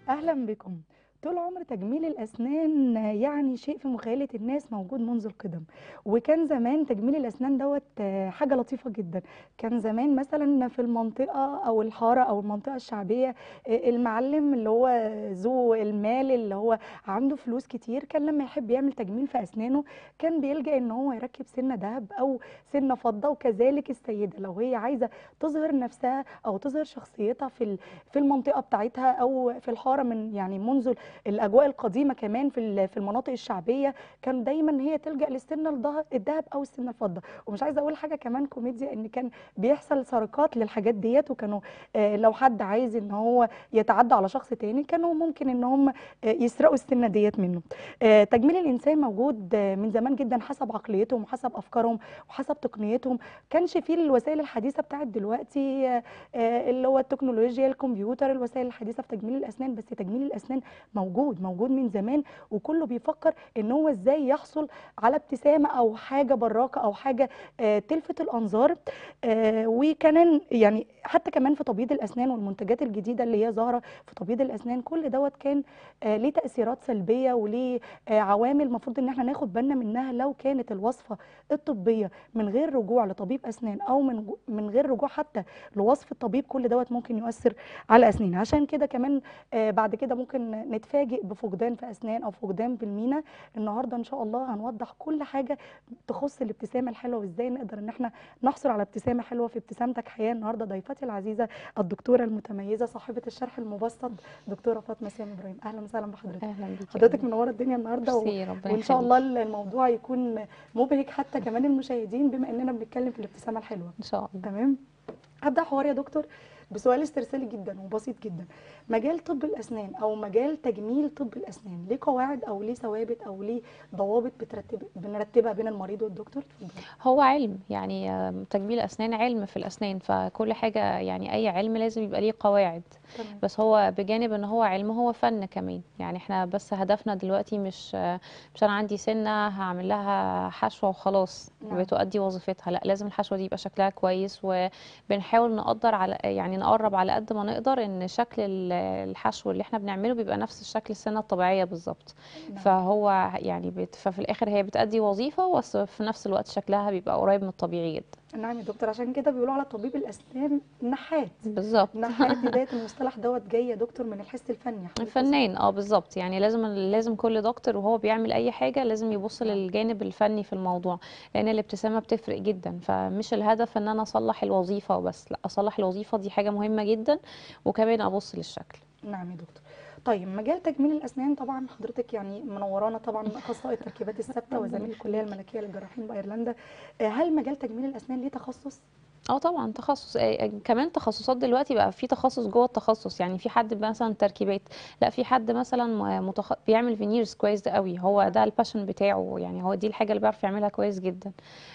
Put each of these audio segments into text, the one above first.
أهلا بكم طول عمر تجميل الأسنان يعني شيء في مخيلة الناس موجود منذ القدم وكان زمان تجميل الأسنان دوت آه، حاجة لطيفة جدا كان زمان مثلا في المنطقة أو الحارة أو المنطقة الشعبية آه، المعلم اللي هو ذو المال اللي هو عنده فلوس كتير كان لما يحب يعمل تجميل في أسنانه كان بيلجأ إن هو يركب سنة ذهب أو سنة فضة وكذلك السيدة لو هي عايزة تظهر نفسها أو تظهر شخصيتها في ال- في المنطقة بتاعتها أو في الحارة من يعني منذ الاجواء القديمه كمان في ال- في المناطق الشعبيه كان دايما هي تلجا للسنه الضه- الذهب او السنه الفضه ومش عايزه اقول حاجه كمان كوميديا ان كان بيحصل سرقات للحاجات ديت وكانوا آه، لو حد عايز ان هو يتعدى على شخص تاني كانوا ممكن ان هم آه، يسرقوا السنه ديت منه آه، تجميل الانسان موجود آه، من زمان جدا حسب عقليتهم وحسب افكارهم وحسب تقنيتهم كانش فيه الوسائل الحديثه بتاعت دلوقتي آه، آه، اللي هو التكنولوجيا الكمبيوتر الوسائل الحديثه في تجميل الاسنان بس تجميل الاسنان موجود موجود من زمان وكله بيفكر ان هو ازاي يحصل على ابتسامه او حاجه براقه او حاجه آه، تلفت الانظار آه، وكمان يعني حتى كمان في تبييض الاسنان والمنتجات الجديده اللي هي ظاهره في تبييض الاسنان كل دوت كان آه، ليه تاثيرات سلبيه وليه آه، عوامل المفروض ان احنا ناخد بالنا منها لو كانت الوصفه الطبيه من غير رجوع لطبيب اسنان او من جو- من غير رجوع حتى لوصف الطبيب كل دوت ممكن يؤثر على اسنان عشان كده كمان آه، بعد كده ممكن نتفاجئ بفقدان في اسنان او فقدان في المينا النهارده ان شاء الله هنوضح كل حاجه تخص الابتسامه الحلوه وازاي نقدر ان احنا نحصل على ابتسامه حلوه في ابتسامتك حياه النهارده ضيفتي العزيزه الدكتوره المتميزه صاحبه الشرح المبسط دكتوره فاطمه سامي ابراهيم اهلا وسهلا بحضرتك اهلا بيكي حضرتك منوره الدنيا النهارده و... ميرسي ربنا وان شاء يخليك. الله الموضوع يكون مبهج حتى كمان المشاهدين بما اننا بنتكلم في الابتسامه الحلوه ان شاء الله تمام هبدا حوار يا دكتور بسؤال استرسالي جدا وبسيط جدا مجال طب الاسنان او مجال تجميل طب الاسنان ليه قواعد او ليه ثوابت او ليه ضوابط بترتب بنرتبها بين المريض والدكتور اتفضلي. هو علم يعني آم، تجميل اسنان علم في الاسنان فكل حاجه يعني اي علم لازم يبقى ليه قواعد تمام بس هو بجانب ان هو علم هو فن كمان يعني احنا بس هدفنا دلوقتي مش آه، مش انا عندي سنه هعمل لها حشوه وخلاص نعم. بتؤدي وظيفتها لا لازم الحشوه دي يبقى شكلها كويس وبنحاول نقدر على يعني نقرب على قد ما نقدر ان شكل ال- الحشو اللي احنا بنعمله بيبقى نفس شكل السنه الطبيعيه بالظبط نعم. فهو يعني بت... ففي الاخر هي بتأدي وظيفه بس في نفس الوقت شكلها بيبقى قريب من الطبيعي جدا نعم يا دكتور عشان كده بيقولوا على طبيب الاسنان نحات بالظبط نحات بدايه المصطلح دوت جاي يا دكتور من الحس الفني حضرتك الفنان اه بالظبط يعني لازم لازم كل دكتور وهو بيعمل اي حاجه لازم يبص نعم. للجانب الفني في الموضوع لان الابتسامه بتفرق جدا فمش الهدف ان انا اصلح الوظيفه وبس لا اصلح الوظيفه دي حاجه مهمه جدا وكمان ابص للشكل نعم يا دكتور طيب مجال تجميل الاسنان طبعا حضرتك يعني منورانا طبعا اخصائي التركيبات الثابته وزميل الكليه الملكيه للجراحين بايرلندا آه، هل مجال تجميل الاسنان ليه تخصص اه طبعا تخصص آه، كمان تخصصات دلوقتي بقى في تخصص جوه التخصص يعني في حد مثلا تركيبات لا في حد مثلا م- متخ... بيعمل فينيرز كويس قوي هو ده الباشن بتاعه يعني هو دي الحاجه اللي بيعرف يعملها كويس جدا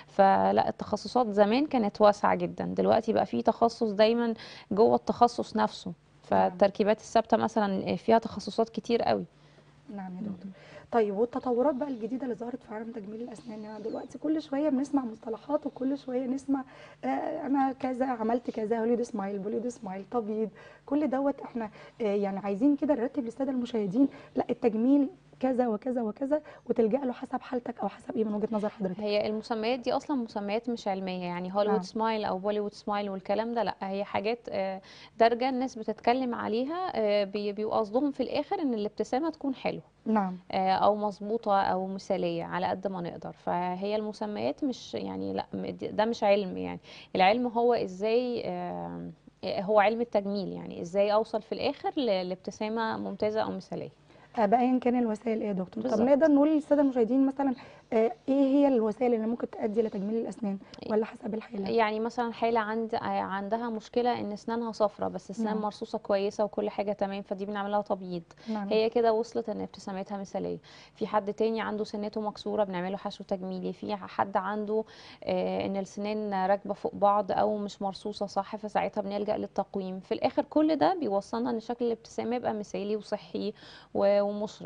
فلا التخصصات زمان كانت واسعه جدا دلوقتي بقى في تخصص دايما جوه التخصص نفسه فالتركيبات الثابته مثلا فيها تخصصات كتير قوي نعم يا دكتور طيب والتطورات بقى الجديده اللي ظهرت في عالم تجميل الاسنان يعني دلوقتي كل شويه بنسمع مصطلحات وكل شويه نسمع آه انا كذا عملت كذا هوليود سمايل بوليود سمايل تبييض كل دوت احنا آه يعني عايزين كده نرتب للساده المشاهدين لا التجميل كذا وكذا وكذا وتلجأ له حسب حالتك او حسب ايه من وجهه نظر حضرتك هي المسميات دي اصلا مسميات مش علميه يعني هوليوود نعم. سمايل او بوليوود سمايل والكلام ده لا هي حاجات آه، دارجه الناس بتتكلم عليها آه، بي- بيبقوا قصدهم في الاخر ان الابتسامه تكون حلوه نعم آه، او مظبوطه او مثاليه على قد ما نقدر فهي المسميات مش يعني لا م- دي- ده مش علم يعني العلم هو ازاي آه، هو علم التجميل يعني ازاي اوصل في الاخر ل- لابتسامه ممتازه او مثاليه آه بأيا كان الوسائل ايه يا دكتور طب بالظبط. نقدر نقول للساده المشاهدين مثلا آه ايه هي الوسائل اللي ممكن تؤدي لتجميل الاسنان ولا حسب الحاله يعني مثلا حالة عند آه، عندها مشكلة ان اسنانها صفرة بس اسنان نعم. مرصوصة كويسة وكل حاجة تمام فدي بنعمل لها تبييض نعم هي كده وصلت ان ابتسامتها مثالية في حد تاني عنده سنته مكسورة بنعمله حشو تجميلي في حد عنده آه ان السنان راكبة فوق بعض او مش مرصوصة صح فساعتها بنلجأ للتقويم في الاخر كل ده بيوصلنا ان شكل الابتسامة يبقى مثالي وصحي و- ومشرق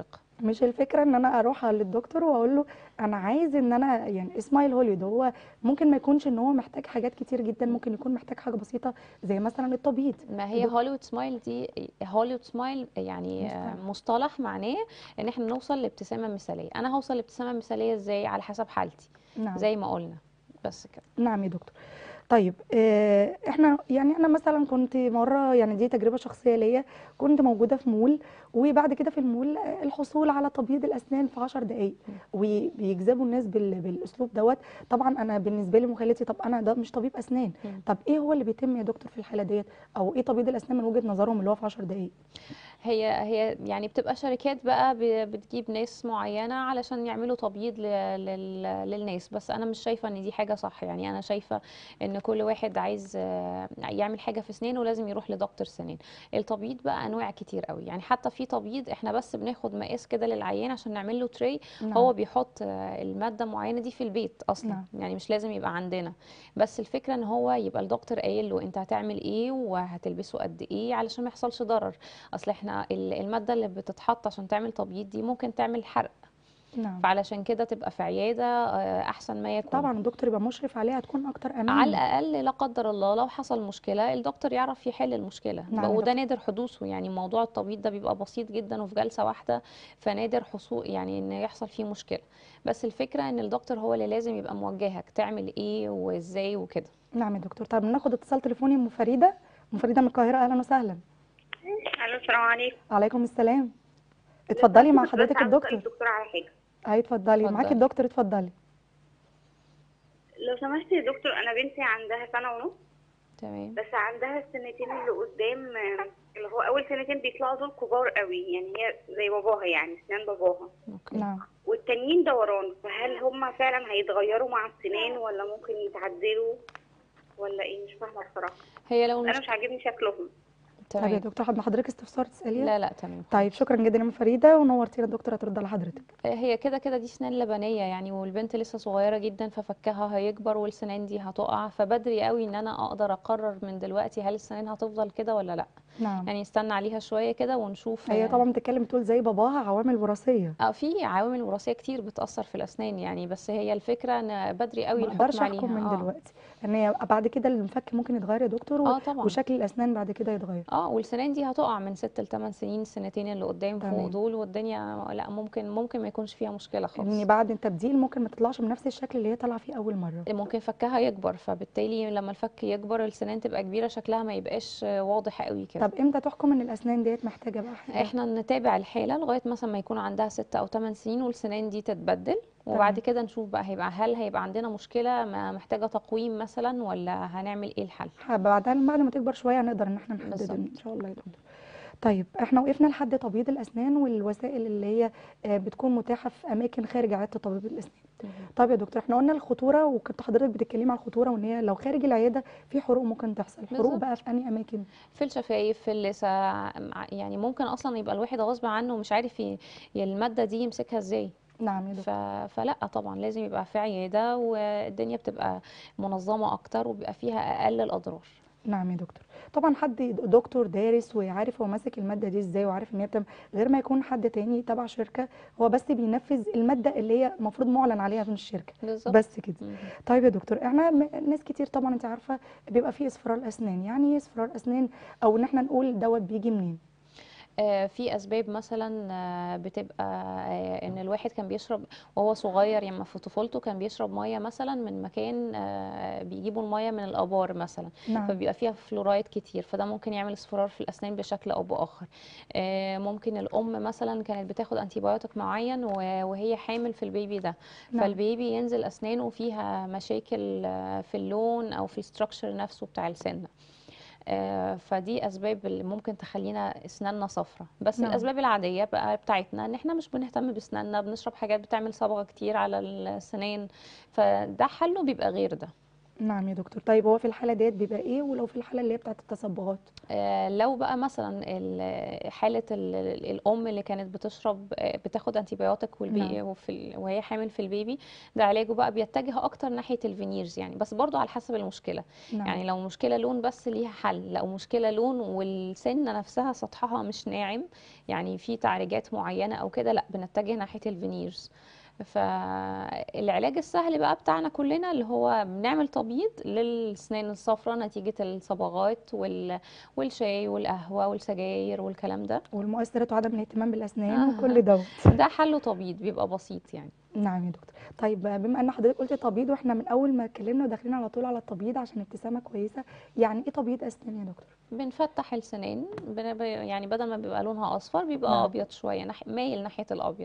مش الفكرة ان انا اروح للدكتور واقول له انا عايز ان انا يعني اسمايل هوليود هو ممكن ما يكونش ان هو محتاج حاجات كتير جدا ممكن يكون محتاج حاجة بسيطة زي مثلا التبييض ما هي الدك- هوليوود سمايل دي هوليوود سمايل يعني آه، مصطلح. مصطلح معناه ان احنا نوصل لابتسامه مثاليه انا هوصل لابتسامه مثاليه ازاي على حسب حالتي نعم زي ما قلنا بس كده نعم يا دكتور طيب آه، احنا يعني انا مثلا كنت مره يعني دي تجربه شخصيه ليا كنت موجوده في مول وبعد كده في المول آه، الحصول على تبييض الاسنان في 10 دقائق وبيجذبوا الناس بال- بالاسلوب دوت طبعا انا بالنسبه لي مخيلتي طب انا ده مش طبيب اسنان مم. طب ايه هو اللي بيتم يا دكتور في الحاله ديت او ايه تبييض الاسنان من وجهه نظرهم اللي هو في 10 دقائق هي هي يعني بتبقى شركات بقى ب- بتجيب ناس معينة علشان يعملوا تبييض ل- لل- للناس بس أنا مش شايفة إن دي حاجة صح يعني أنا شايفة إن كل واحد عايز آه، يعمل حاجة في سنانه لازم يروح لدكتور سنان التبييض بقى أنواع كتير قوي يعني حتى في تبييض إحنا بس بناخد مقاس كده للعيان عشان نعمل له تري هو نعم بيحط آه، المادة معينة دي في البيت أصلا نعم. يعني مش لازم يبقى عندنا بس الفكرة إن هو يبقى الدكتور قايل له أنت هتعمل إيه وهتلبسه قد إيه علشان ما يحصلش ضرر اصل احنا ال- الماده اللي بتتحط عشان تعمل تبييض دي ممكن تعمل حرق نعم فعلشان كده تبقى في عياده آه، احسن ما يكون طبعا الدكتور يبقى مشرف عليها هتكون اكتر امان على الاقل لا قدر الله لو حصل مشكله الدكتور يعرف يحل المشكله نعم يا وده دكتور. نادر حدوثه يعني موضوع التبييض ده بيبقى بسيط جدا وفي جلسه واحده فنادر حصول يعني ان يحصل فيه مشكله بس الفكره ان الدكتور هو اللي لازم يبقى موجهك تعمل ايه وازاي وكده نعم يا دكتور طب ناخد اتصال تليفوني ام فريده ام فريده من القاهره اهلا وسهلا الو السلام عليكم عليكم السلام اتفضلي مع بس حضرتك عاوزة أسأل الدكتور الدكتور على حاجه اي اتفضلي معاكي اتفضلي. الدكتور اتفضلي لو سمحت يا دكتور انا بنتي عندها سنه ونص تمام بس عندها السنتين اللي قدام آه، اللي هو اول سنتين بيطلعوا دول كبار قوي يعني هي زي باباها يعني اسنان باباها اوكي نعم والتانيين دوران فهل هم فعلا هيتغيروا مع السنان ولا ممكن يتعدلوا ولا ايه مش فاهمه بصراحه هي لو انا المش... مش عاجبني شكلهم طيب يا تمام دكتور حد حضرتك استفسار تساليه لا لا تمام طيب شكرا جدا يا ام فريده ونورتينا الدكتور هترد على حضرتك هي كده كده دي سنان لبنية يعني والبنت لسه صغيرة جدا ففكها هيكبر والسنان دي هتقع فبدري قوي ان انا اقدر اقرر من دلوقتي هل السنان هتفضل كده ولا لا نعم يعني استنى عليها شوية كده ونشوف هي آه، طبعا بتتكلم بتقول زي باباها عوامل وراثيه اه في عوامل وراثية كتير بتأثر في الأسنان يعني بس هي الفكرة ان بدري قوي ما اقدرش الحكم احكم عليها من اه دلوقتي ان هي بعد كده المفك ممكن يتغير يا دكتور و- اه طبعا وشكل الاسنان بعد كده يتغير اه والسنان دي هتقع من ست لثمان سنين السنتين اللي قدام فوق تمام. دول والدنيا لا ممكن ممكن ما يكونش فيها مشكلة ان خالص بعد التبديل ممكن ما تطلعش بنفس الشكل اللي هي طالعه فيه اول مره ممكن فكها يكبر فبالتالي لما الفك يكبر السنان تبقى كبيرة شكلها ما يبقاش واضح قوي كده طب امتى تحكم ان الاسنان ديت محتاجه بقى حاجه احنا نتابع الحالة لغاية مثلا ما يكون عندها ستة او ثمان سنين والسنان دي تتبدل وبعد تمام. كده نشوف بقى هيبقى هل هيبقى عندنا مشكلة ما محتاجة تقويم مثلا ولا هنعمل ايه الحل بعدين بعد ما تكبر شويه هنقدر ان احنا نحدد بالظبط. ان شاء الله يا دكتور طيب احنا وقفنا لحد تبييض الاسنان والوسائل اللي هي آه، بتكون متاحه في اماكن خارج عياده تبييض الاسنان طيب يا دكتور احنا قلنا الخطوره وكنت حضرتك بتتكلمي على الخطوره وان هي لو خارج العياده في حروق ممكن تحصل حروق بالظبط. بقى في انهي اماكن في الشفايف في اللثة مع- يعني ممكن اصلا يبقى الواحد غصب عنه مش عارف ي- ي- المادة دي يمسكها ازاي نعم يا ف... دكتور فلا طبعا لازم يبقى في عيادة والدنيا بتبقى منظمة اكتر وبيبقى فيها اقل الاضرار نعم يا دكتور طبعا حد دكتور دارس وعارف هو ماسك الماده دي ازاي وعارف ان هي بتعمل غير ما يكون حد تاني تبع شركه هو بس بينفذ الماده اللي هي المفروض معلن عليها من الشركه بالظبط بس كده مهم. طيب يا دكتور احنا م- ناس كتير طبعا انت عارفه بيبقى فيه اصفرار اسنان يعني ايه اصفرار اسنان او ان احنا نقول دوت بيجي منين آه، في اسباب مثلا آه، بتبقى آه، ان الواحد كان بيشرب وهو صغير يعني في طفولته كان بيشرب ميه مثلا من مكان آه، بيجيبوا الميه من الابار مثلا نعم فبيبقى فيها فلورايد كتير فده ممكن يعمل اصفرار في الاسنان بشكل او باخر آه، ممكن الام مثلا كانت بتاخد انتيبيوتيك معين و- وهي حامل في البيبي ده نعم. فالبيبي ينزل اسنانه فيها مشاكل آه، في اللون او في الستراكشر نفسه بتاع السن آه، فدي اسباب اللي ممكن تخلينا اسناننا صفرة بس نعم. الاسباب العاديه بقى بتاعتنا ان احنا مش بنهتم باسناننا بنشرب حاجات بتعمل صبغه كتير على السنان فده حله بيبقى غير ده نعم يا دكتور طيب هو في الحالة ديت بيبقى ايه ولو في الحالة اللي هي بتاعت التصبغات آه، لو بقى مثلا ال- حالة ال- ال- الأم اللي كانت بتشرب آه، بتاخد انتيبيوتيك والبي نعم. وفي ال- وهي حامل في البيبي ده علاجه بقى بيتجه أكتر ناحية الفينيرز يعني بس برضو على حسب المشكلة نعم يعني لو مشكلة لون بس ليها حل لو مشكلة لون والسنة نفسها سطحها مش ناعم يعني في تعريجات معينة أو كده لا بنتجه ناحية الفينيرز فالعلاج السهل بقى بتاعنا كلنا اللي هو بنعمل تبييض للسنان الصفراء نتيجة الصبغات وال... والشاي والقهوة والسجاير والكلام ده والمؤثرات وعدم الاهتمام بالأسنان آه. وكل دوت ده حله تبييض بيبقى بسيط يعني نعم يا دكتور طيب بما ان حضرتك قلت تبييض واحنا من اول ما اتكلمنا وداخلين على طول على التبييض عشان ابتسامة كويسة يعني ايه تبييض أسنان يا دكتور بنفتح السنان بن- ب- يعني بدل ما بيبقى لونها اصفر بيبقى نعم. ابيض شويه نح... مايل ناحيه الابيض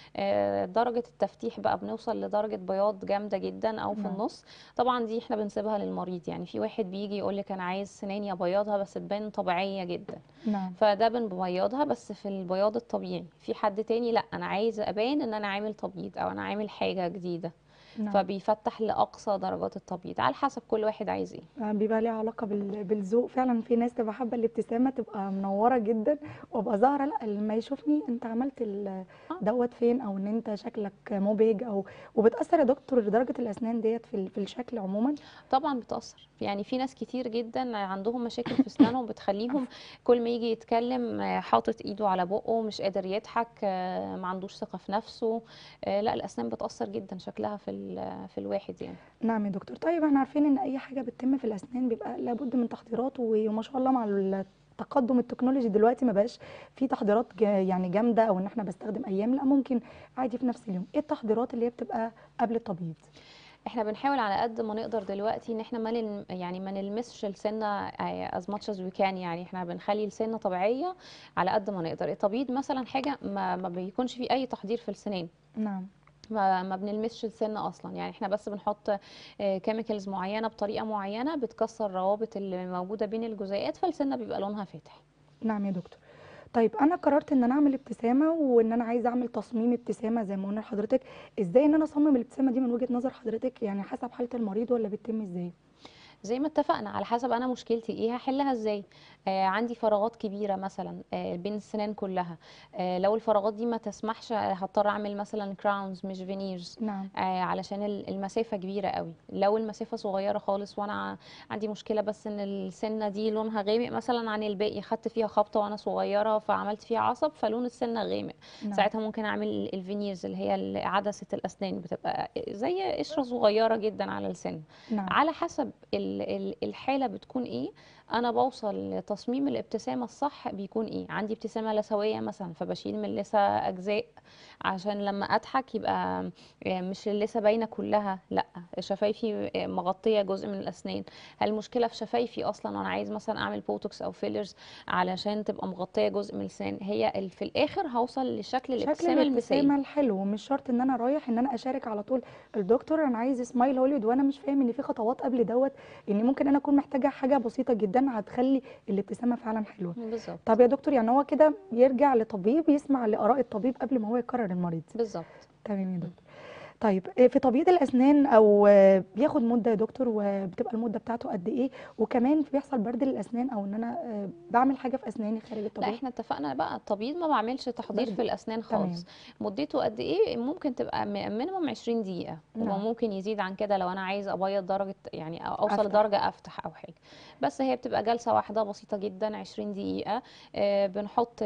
آه، درجه التفتيح بقى بنوصل لدرجه بياض جامده جدا او في نعم. النص طبعا دي احنا بنسيبها للمريض يعني في واحد بيجي يقول لك انا عايز سناني ابيضها بس تبان طبيعيه جدا نعم فده بنبيضها بس في البياض الطبيعي في حد تاني لا انا عايز ابان ان انا عامل تبييض او انا عامل حاجه جديده نعم فبيفتح لاقصى درجات التبييض على حسب كل واحد عايز ايه آه، بيبقى ليها علاقة بال- بالذوق فعلا في ناس تبقى حابة الابتسامة تبقى منورة جدا وابقى ظاهرة لا لما يشوفني انت عملت ال- آه. دوت فين او ان انت شكلك مبهج او وبتأثر يا دكتور درجة الأسنان ديت في ال- في الشكل عموما طبعا بتأثر يعني في ناس كتير جدا عندهم مشاكل في اسنانهم بتخليهم كل ما يجي يتكلم آه، حاطط ايده على بقه مش قادر يضحك آه، ما عندوش ثقة في نفسه آه، لا الاسنان بتأثر جدا شكلها في ال- في الواحد يعني نعم يا دكتور طيب احنا عارفين ان اي حاجة بتتم في الأسنان بيبقى لابد من تحضيرات وما شاء الله مع التقدم التكنولوجي دلوقتي ما بقاش في تحضيرات جا- يعني جامدة او ان احنا بستخدم ايام لا ممكن عادي في نفس اليوم ايه التحضيرات اللي هي بتبقى قبل التبييض احنا بنحاول على قد ما نقدر دلوقتي ان احنا ما نلم يعني ما نلمسش السنه as much as we can يعني احنا بنخلي السنه طبيعيه على قد ما نقدر التبييض مثلا حاجه ما, ما بيكونش فيه اي تحضير في السنان نعم ما ما بنلمسش السن اصلا يعني احنا بس بنحط كيميكالز معينه بطريقه معينه بتكسر الروابط اللي موجوده بين الجزيئات فالسنه بيبقى لونها فاتح نعم يا دكتور طيب انا قررت ان انا اعمل ابتسامه وان انا عايزه اعمل تصميم ابتسامه زي ما قلنا لحضرتك ازاي ان انا اصمم الابتسامه دي من وجهه نظر حضرتك يعني حسب حاله المريض ولا بتتم ازاي زي ما اتفقنا على حسب انا مشكلتي ايه هحلها ازاي آه عندي فراغات كبيره مثلا آه بين السنان كلها آه لو الفراغات دي ما تسمحش آه، هضطر اعمل مثلا كراونز مش فينيرز نعم آه علشان ال- المسافة كبيرة قوي لو المسافة صغيرة خالص وانا ع- عندي مشكلة بس ان السنة دي لونها غامق مثلا عن الباقي خدت فيها خبطة وانا صغيرة فعملت فيها عصب فلون السنة غامق نعم ساعتها ممكن اعمل الفينيرز اللي هي ال- عدسة الاسنان بتبقى زي قشرة صغيرة جدا على السن نعم على حسب ال- ال- الحالة بتكون ايه انا بوصل لتصميم الابتسامة الصح بيكون ايه عندي ابتسامة لثوية مثلا فبشيل من اللثة اجزاء عشان لما اضحك يبقى مش اللثة باينة كلها لا شفايفي مغطية جزء من الاسنان هل المشكلة في شفايفي اصلا وانا عايز مثلا اعمل بوتوكس او فيلرز علشان تبقى مغطية جزء من الاسنان هي ال- في الاخر هوصل لشكل شكل الابتسامة المثالي الابتسامه الحلو مش شرط ان انا رايح ان انا اشارك على طول الدكتور انا عايز سمايل هوليود وانا مش فاهم ان في خطوات قبل دوت ان ممكن انا اكون محتاجه حاجه بسيطه جدا هتخلي الابتسامه فعلا حلوه بالظبط طب يا دكتور يعني هو كده يرجع لطبيب يسمع لاراء الطبيب قبل ما هو يقرر المريض بالظبط تمام يا دكتور طيب آه، في تبييض الاسنان او آه، بياخد مده يا دكتور وبتبقى المده بتاعته قد ايه وكمان بيحصل برد للاسنان او ان انا آه، بعمل حاجه في اسناني خارج لا الطبيعي احنا اتفقنا بقى التبييض ما بعملش تحضير برد. في الاسنان تمام. خالص مدته قد ايه ممكن تبقى مينيمم 20 دقيقه نعم. وممكن يزيد عن كده لو انا عايز ابيض درجه يعني أو- اوصل أفتح. لدرجه افتح او حاجه بس هي بتبقى جلسه واحده بسيطه جدا 20 دقيقه آه بنحط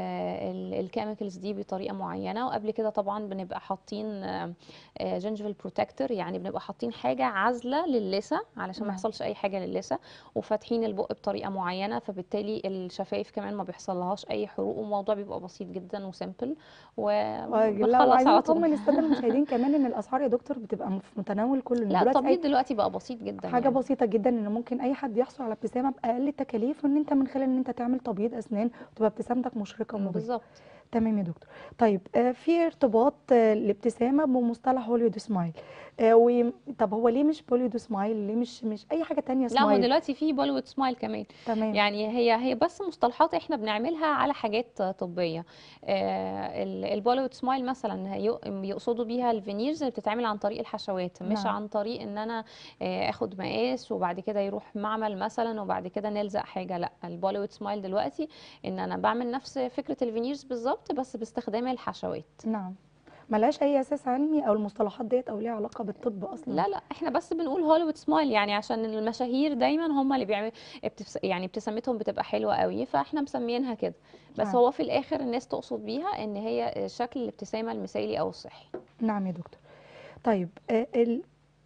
الكيميكالز دي بطريقه معينه وقبل كده طبعا بنبقى حاطين جنجفل بروتكتور يعني بنبقى حاطين حاجه عازله للثه علشان ما نعم. يحصلش اي حاجه للثه وفاتحين البق بطريقه معينه فبالتالي الشفايف كمان ما بيحصلهاش اي حروق والموضوع بيبقى بسيط جدا وسيمبل لا وبنخلص وعايزين على طول نطمن الساده المشاهدين كمان ان الاسعار يا دكتور بتبقى في متناول كل لا دلوقتي التبييض أي دلوقتي بقى بسيط جدا حاجه يعني. بسيطه جدا ان ممكن اي حد يحصل على ابتسامه باقل التكاليف وان انت من خلال ان انت تعمل تبييض اسنان وتبقى ابتسامتك مشرقه ومبهجه بالظبط تمام يا دكتور طيب آه، في ارتباط آه، الابتسامه بمصطلح هوليود سمايل آه، و... طب هو ليه مش بوليود سمايل ليه مش مش اي حاجه تانية لا هو سمايل دلوقتي في بوليوود سمايل كمان تمام يعني هي هي بس مصطلحات احنا بنعملها على حاجات طبيه آه، ال- البوليوود سمايل مثلا هي- يقصدوا بيها الفينيرز اللي بتتعمل عن طريق الحشوات مش نعم. عن طريق ان انا آه، اخد مقاس وبعد كده يروح معمل مثلا وبعد كده نلزق حاجه لا البوليوود سمايل دلوقتي ان انا بعمل نفس فكره الفينيرز بالظبط بس باستخدام الحشوات نعم ملهاش اي اساس علمي او المصطلحات ديت او ليها علاقه بالطب اصلا لا لا احنا بس بنقول هوليوود سمايل يعني عشان المشاهير دايما هم اللي بيعملوا ابتس... يعني ابتسامتهم بتبقى حلوه قوي فاحنا مسمينها كده بس نعم. هو في الاخر الناس تقصد بيها ان هي شكل الابتسامه المثالي او الصحي نعم يا دكتور طيب آه، ال...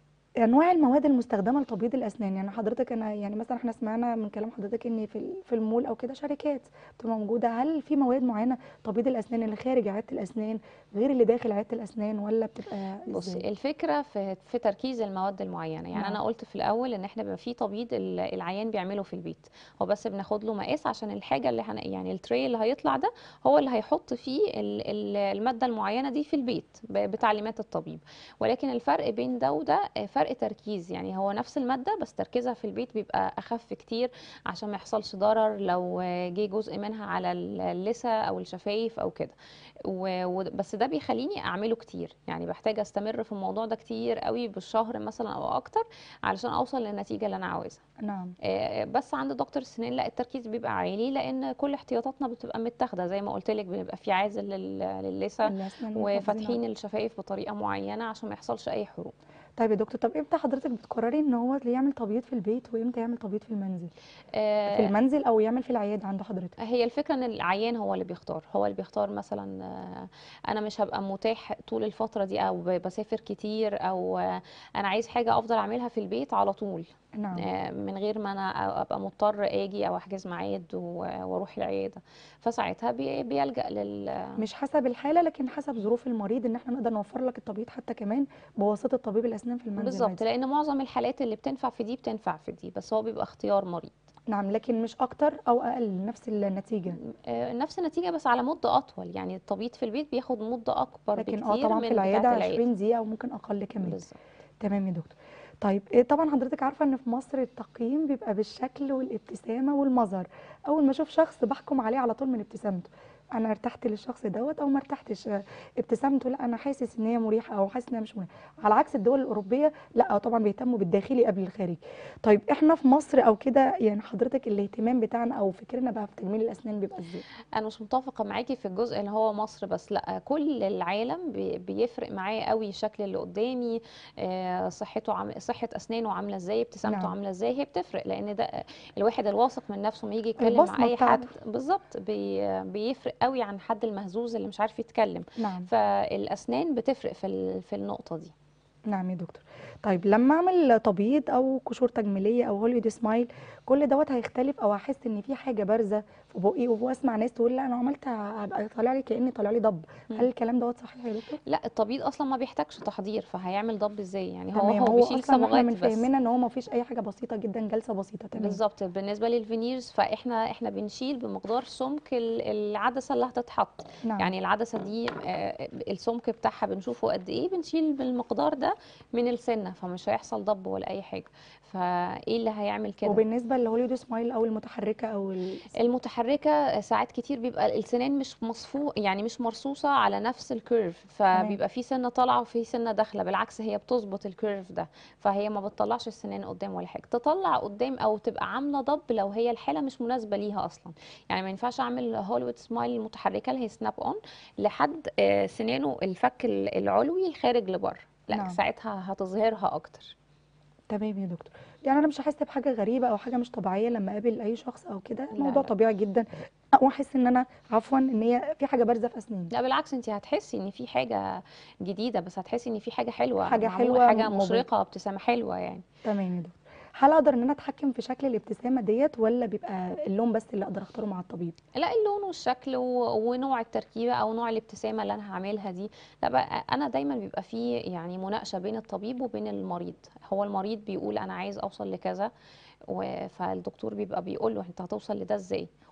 انواع المواد المستخدمه لتبييض الاسنان يعني حضرتك انا يعني مثلا احنا سمعنا من كلام حضرتك ان في ال- في المول او كده شركات بتبقى موجوده هل في مواد معينه تبييض الاسنان اللي خارج عياده الاسنان غير اللي داخل عياده الاسنان ولا بتبقى بصي ازاي الفكره في في تركيز المواد المعينه يعني نعم. انا قلت في الاول ان احنا بيبقى في تبييض ال- العيان بيعمله في البيت هو بس بناخد له مقاس عشان الحاجه اللي هن... يعني التري اللي هيطلع ده هو اللي هيحط فيه ال- ال- الماده المعينه دي في البيت ب- بتعليمات الطبيب ولكن الفرق بين ده وده آه، فرق تركيز يعني هو نفس الماده بس تركيزها في البيت بيبقى اخف كتير عشان ما يحصلش ضرر لو آه، جه جزء منها على ال- اللثه او الشفايف او كده و... و... بس ده بيخليني اعمله كتير يعني بحتاج استمر في الموضوع ده كتير قوي بالشهر مثلا او اكتر علشان اوصل للنتيجه اللي انا عاوزها نعم آه، بس عند دكتور السنان لا التركيز بيبقى عالي لان كل احتياطاتنا بتبقى متاخده زي ما قلت لك بيبقى في عازل لل- للثه الاسنان محافظين وفاتحين على- الشفايف بطريقه معينه عشان ما يحصلش اي حروق طيب يا دكتور طب امتى حضرتك بتقرري ان هو اللي يعمل تبييض في البيت وامتى يعمل تبييض في المنزل آه، في المنزل او يعمل في العياده عند حضرتك هي الفكرة ان العيان هو اللي بيختار هو اللي بيختار مثلا آه، انا مش هبقى متاح طول الفترة دي او ب- بسافر كتير او آه، انا عايز حاجة افضل اعملها في البيت على طول نعم آه، من غير ما انا ابقى مضطر اجي او احجز ميعاد و- واروح العيادة فساعتها بي- بيلجأ لل مش حسب الحاله لكن حسب ظروف المريض ان احنا نقدر نوفر لك التبييض حتى كمان بواسطه طبيب الاسنان في المنزل بالظبط عادي. لان معظم الحالات اللي بتنفع في دي بتنفع في دي بس هو بيبقى اختيار مريض نعم لكن مش اكتر او اقل نفس النتيجه آه، نفس النتيجة بس على مدة أطول يعني التبييض في البيت بياخد مدة أكبر لكن بكتير اه طبعا من في بتاعة العياده العيادة 20 دقيقه وممكن اقل كمان بالظبط تمام يا دكتور طيب إيه طبعا حضرتك عارفه ان في مصر التقييم بيبقى بالشكل والابتسامه والمظهر اول ما اشوف شخص بحكم عليه على طول من ابتسامته انا ارتحت للشخص دوت او ما ارتحتش آه، ابتسامته لا انا حاسس ان هي مريحه او حاسس ان هي مش مريحه على عكس الدول الاوروبيه لا طبعا بيهتموا بالداخلي قبل الخارجي طيب احنا في مصر او كده يعني حضرتك الاهتمام بتاعنا او فكرنا بقى في تجميل الاسنان بيبقى ازاي انا مش متفقه معاكي في الجزء اللي هو مصر بس لا كل العالم بي- بيفرق معاه قوي الشكل اللي قدامي آه، صحته عم... صحه اسنانه عامله ازاي ابتسامته نعم. عامله ازاي هي بتفرق لان ده الواحد الواثق من نفسه ما يجي يتكلم البصمة مع اي حد بتاعته. بالظبط بي... بيفرق قوي عن حد المهزوز اللي مش عارف يتكلم نعم فالاسنان بتفرق في ال... في النقطه دي نعم يا دكتور طيب لما اعمل تبييض او قشور تجميليه او هوليود سمايل كل دوت هيختلف او هحس ان في حاجه بارزه في بقي واسمع ناس تقول لا انا عملت هبقى طالع لي كاني طالع لي ضب هل الكلام دوت صحيح يا دكتور لا التبييض اصلا ما بيحتاجش تحضير فهيعمل ضب ازاي يعني هو تمام هو بيشيل اصلا احنا صبغات من بس فهمنا ان هو ما فيش اي حاجه بسيطه جدا جلسه بسيطه تمام بالظبط بالنسبه للفينيرز فاحنا احنا بنشيل بمقدار سمك ال- العدسه اللي هتتحط نعم يعني العدسه دي آه، السمك بتاعها بنشوفه قد ايه بنشيل بالمقدار ده من السنه فمش هيحصل ضب ولا اي حاجه فايه اللي هيعمل كده وبالنسبه للهوليود سمايل او المتحركه او ال... المتحركه ساعات كتير بيبقى السنان مش مصفو يعني مش مرصوصه على نفس الكيرف فبيبقى في سنه طالعه وفي سنه داخله بالعكس هي بتظبط الكيرف ده فهي ما بتطلعش السنان قدام ولا حاجه تطلع قدام او تبقى عامله ضب لو هي الحاله مش مناسبه ليها اصلا يعني ما ينفعش اعمل هوليوود سمايل متحركه اللي هي سناب اون لحد آه، سنانه الفك ال- العلوي الخارج لبره لا نعم. ساعتها هتظهرها اكتر تمام يا دكتور يعني انا مش هحس بحاجه غريبه او حاجه مش طبيعيه لما اقابل اي شخص او كده لا، الموضوع لا. طبيعي جدا او احس ان انا عفوا ان هي في حاجه بارزه في اسناني لا بالعكس انت هتحسي ان في حاجه جديده بس هتحسي ان في حاجه حلوه حاجة معمولة، حلوة حاجه مبهجة. مشرقه ابتسامه حلوه يعني تمام يا دكتور هل اقدر ان انا اتحكم في شكل الابتسامه ديت ولا بيبقى اللون بس اللي اقدر اختاره مع الطبيب لا اللون والشكل و- ونوع التركيبه او نوع الابتسامه اللي انا هعملها دي لا بقى انا دايما بيبقى فيه يعني مناقشه بين الطبيب وبين المريض هو المريض بيقول انا عايز اوصل لكذا و- فالدكتور بيبقى بيقول له انت هتوصل لده ازاي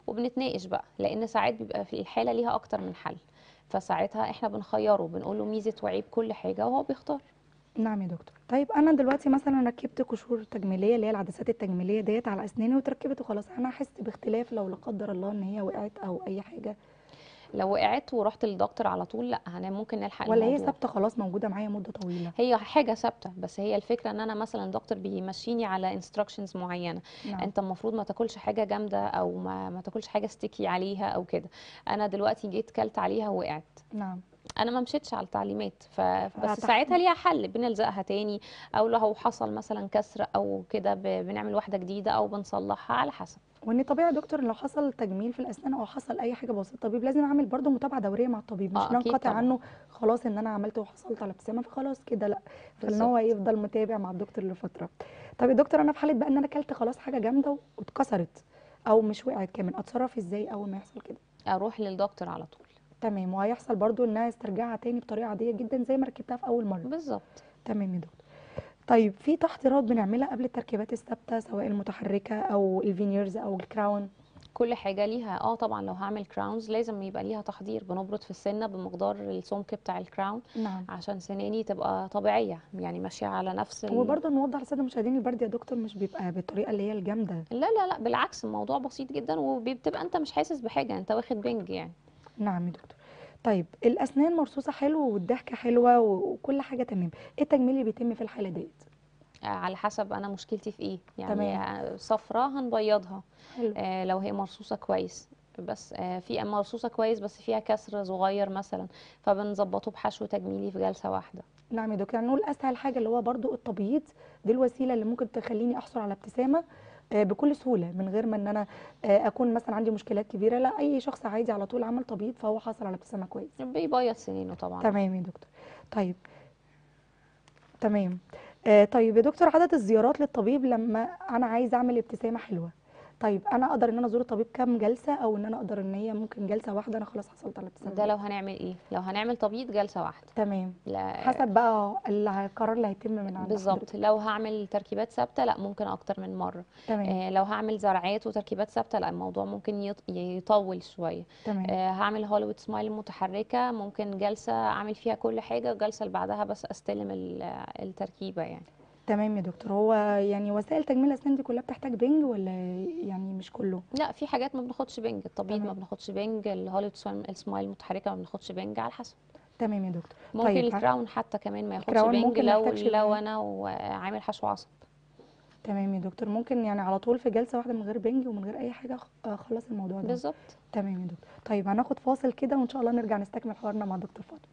وبنتناقش بقى لان ساعات بيبقى في الحاله ليها اكتر من حل فساعتها احنا بنخيره بنقول له ميزه وعيب كل حاجه وهو بيختار نعم يا دكتور طيب انا دلوقتي مثلا ركبت قشور تجميليه اللي هي العدسات التجميليه ديت على اسناني وتركبت وخلاص انا هحس باختلاف لو لا قدر الله ان هي وقعت او اي حاجه لو وقعت ورحت للدكتور على طول لا هن ممكن نلحق ولا هي الموضوع ثابته خلاص موجوده معايا مده طويله هي حاجه ثابته بس هي الفكره ان انا مثلا الدكتور بيمشيني على انستراكشنز معينه نعم انت المفروض ما تاكلش حاجه جامده او ما, ما تاكلش حاجه ستيكي عليها او كده انا دلوقتي جيت كلت عليها ووقعت نعم انا ما مشيتش على التعليمات ف... بس فهتحكم. ساعتها ليها حل بنلزقها تاني او لو حصل مثلا كسر او كده ب... بنعمل واحده جديده او بنصلحها على حسب وان طبيعي يا دكتور لو حصل تجميل في الاسنان او حصل اي حاجه بسيطه الطبيب لازم اعمل برضو متابعه دوريه مع الطبيب مش آه، أكيد ننقطع طبعاً. عنه خلاص ان انا عملت وحصلت على ابتسامه فخلاص كده لا فان بالظبط. هو يفضل متابع مع الدكتور لفتره طب يا دكتور انا في حاله بقى ان انا اكلت خلاص حاجه جامده واتكسرت او مش وقعت كمان اتصرف ازاي اول ما يحصل كده اروح للدكتور على طول تمام وهيحصل برضو ان انا استرجعها تاني بطريقه عاديه جدا زي ما ركبتها في اول مره بالظبط تمام يا دكتور طيب في تحضيرات بنعملها قبل التركيبات الثابته سواء المتحركه او الفينيرز او الكراون كل حاجه ليها اه طبعا لو هعمل كراونز لازم يبقى ليها تحضير بنبرد في السنه بمقدار السمك بتاع الكراون نعم عشان سناني تبقى طبيعيه يعني ماشيه على نفس ال... وبرضه نوضح للساده المشاهدين البرد يا دكتور مش بيبقى بالطريقه اللي هي الجامده لا لا لا بالعكس الموضوع بسيط جدا وبتبقى انت مش حاسس بحاجه انت واخد بنج يعني نعم يا دكتور طيب الاسنان مرصوصه حلو والضحكه حلوه و- وكل حاجه تمام ايه التجميل اللي بيتم في الحاله ديت آه، على حسب انا مشكلتي في ايه يعني تمام. آه، صفرة هنبيضها حلو آه، لو هي مرصوصه كويس بس آه، في مرصوصه كويس بس فيها كسر صغير مثلا فبنظبطه بحشو تجميلي في جلسه واحده نعم يا دكتور يعني نقول اسهل حاجه اللي هو برضه التبييض دي الوسيله اللي ممكن تخليني احصل على ابتسامه آه، بكل سهوله من غير ما ان انا آه، اكون مثلا عندي مشكلات كبيره لا اي شخص عادي على طول عمل تبييض فهو حصل على ابتسامه كويس بيبيض سنينه طبعا تمام يا دكتور طيب تمام آه طيب يا دكتور عدد الزيارات للطبيب لما انا عايزه اعمل ابتسامه حلوه طيب انا اقدر ان انا ازور الطبيب كام جلسه او ان انا اقدر ان هي ممكن جلسه واحده انا خلاص حصلت على الابتسامه ده دي؟ لو هنعمل ايه لو هنعمل تبييض جلسه واحده تمام لا حسب بقى القرار اللي هيتم من عند بالظبط حضرتك. لو هعمل تركيبات ثابته لا ممكن اكتر من مره تمام آه، لو هعمل زرعات وتركيبات ثابته لا الموضوع ممكن يط- يطول شويه تمام آه، هعمل هوليوود سمايل متحركه ممكن جلسه اعمل فيها كل حاجه والجلسه اللي بعدها بس استلم ال- التركيبه يعني تمام يا دكتور هو يعني وسائل تجميل الاسنان دي كلها بتحتاج بنج ولا يعني مش كله لا في حاجات ما بناخدش بنج التبييض ما تمام. بناخدش بنج الهوليوود سمايل سمايل المتحركه ما بناخدش بنج على حسب تمام يا دكتور ممكن طيب الكراون حتى كمان ما ياخدش الكراون بنج ممكن ما لو يحتاجش لو بنج. انا وعامل حشو عصب تمام يا دكتور ممكن يعني على طول في جلسه واحده من غير بنج ومن غير اي حاجه أخ- اخلص الموضوع ده بالظبط تمام يا دكتور طيب هناخد فاصل كده وان شاء الله نرجع نستكمل حوارنا مع دكتور فاطمه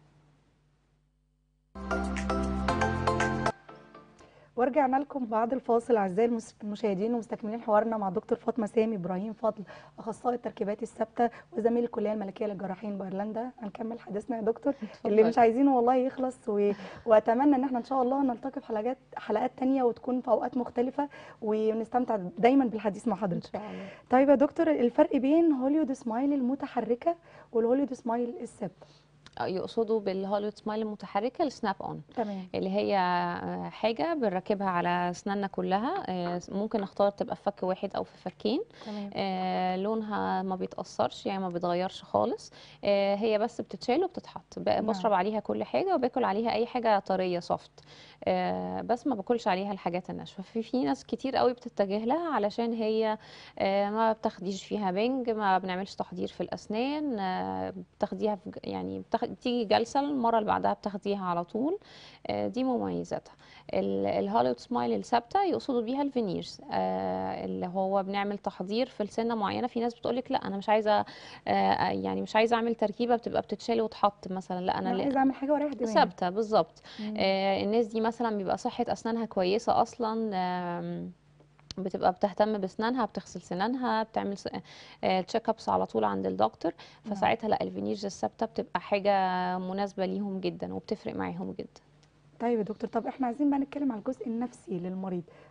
ورجعنا لكم بعد الفاصل اعزائي المس- المشاهدين ومستكملين حوارنا مع دكتور فاطمه سامي ابراهيم فضل اخصائي التركيبات الثابته وزميل الكليه الملكيه للجراحين بايرلندا هنكمل حديثنا يا دكتور اللي مش اتفضلي. عايزينه والله يخلص و... واتمنى ان احنا ان شاء الله نلتقي في حلقات حلقات تانية وتكون في اوقات مختلفه ونستمتع دايما بالحديث مع ان حضرتك شاء الله طيب يا دكتور الفرق بين هوليود سمايل المتحركه والهوليود سمايل الثابته آه، يقصدوا بالهوليوود سمايل المتحركه السناب اون تمام اللي هي آه، حاجه بنركبها على اسناننا كلها آه، ممكن نختار تبقى في فك واحد او في فكين تمام آه، لونها ما بيتأثرش يعني ما بيتغيرش خالص آه، هي بس بتتشال وبتتحط ب- نعم. بشرب عليها كل حاجة وباكل عليها أي حاجة طرية سوفت بس ما باكلش عليها الحاجات الناشفة في في ناس كتير قوي بتتجه لها علشان هي آه، ما بتاخديش فيها بنج ما بنعملش تحضير في الأسنان آه، بتاخديها في ج- يعني بتاخد تيجي جلسة المرة اللي بعدها بتاخديها على طول آه، دي مميزاتها ال- الهوليوود سمايل الثابته يقصدوا بيها الفينيرز آه اللي هو بنعمل تحضير في السنه معينه في ناس بتقولك لا انا مش عايزه آه يعني مش عايزه اعمل تركيبه بتبقى بتتشال وتحط مثلا لا انا انا لا- عايزه اعمل حاجه واريح دماغي ثابته بالظبط مم. آه الناس دي مثلا بيبقى صحه اسنانها كويسه اصلا آم، بتبقى بتهتم باسنانها بتغسل سنانها بتعمل تشيك ابس على طول عند الدكتور نعم. فساعتها لا الفينيرز الثابته بتبقى حاجه مناسبه ليهم جدا وبتفرق معاهم جدا طيب يا دكتور طب احنا عايزين بقى نتكلم على الجزء النفسي للمريض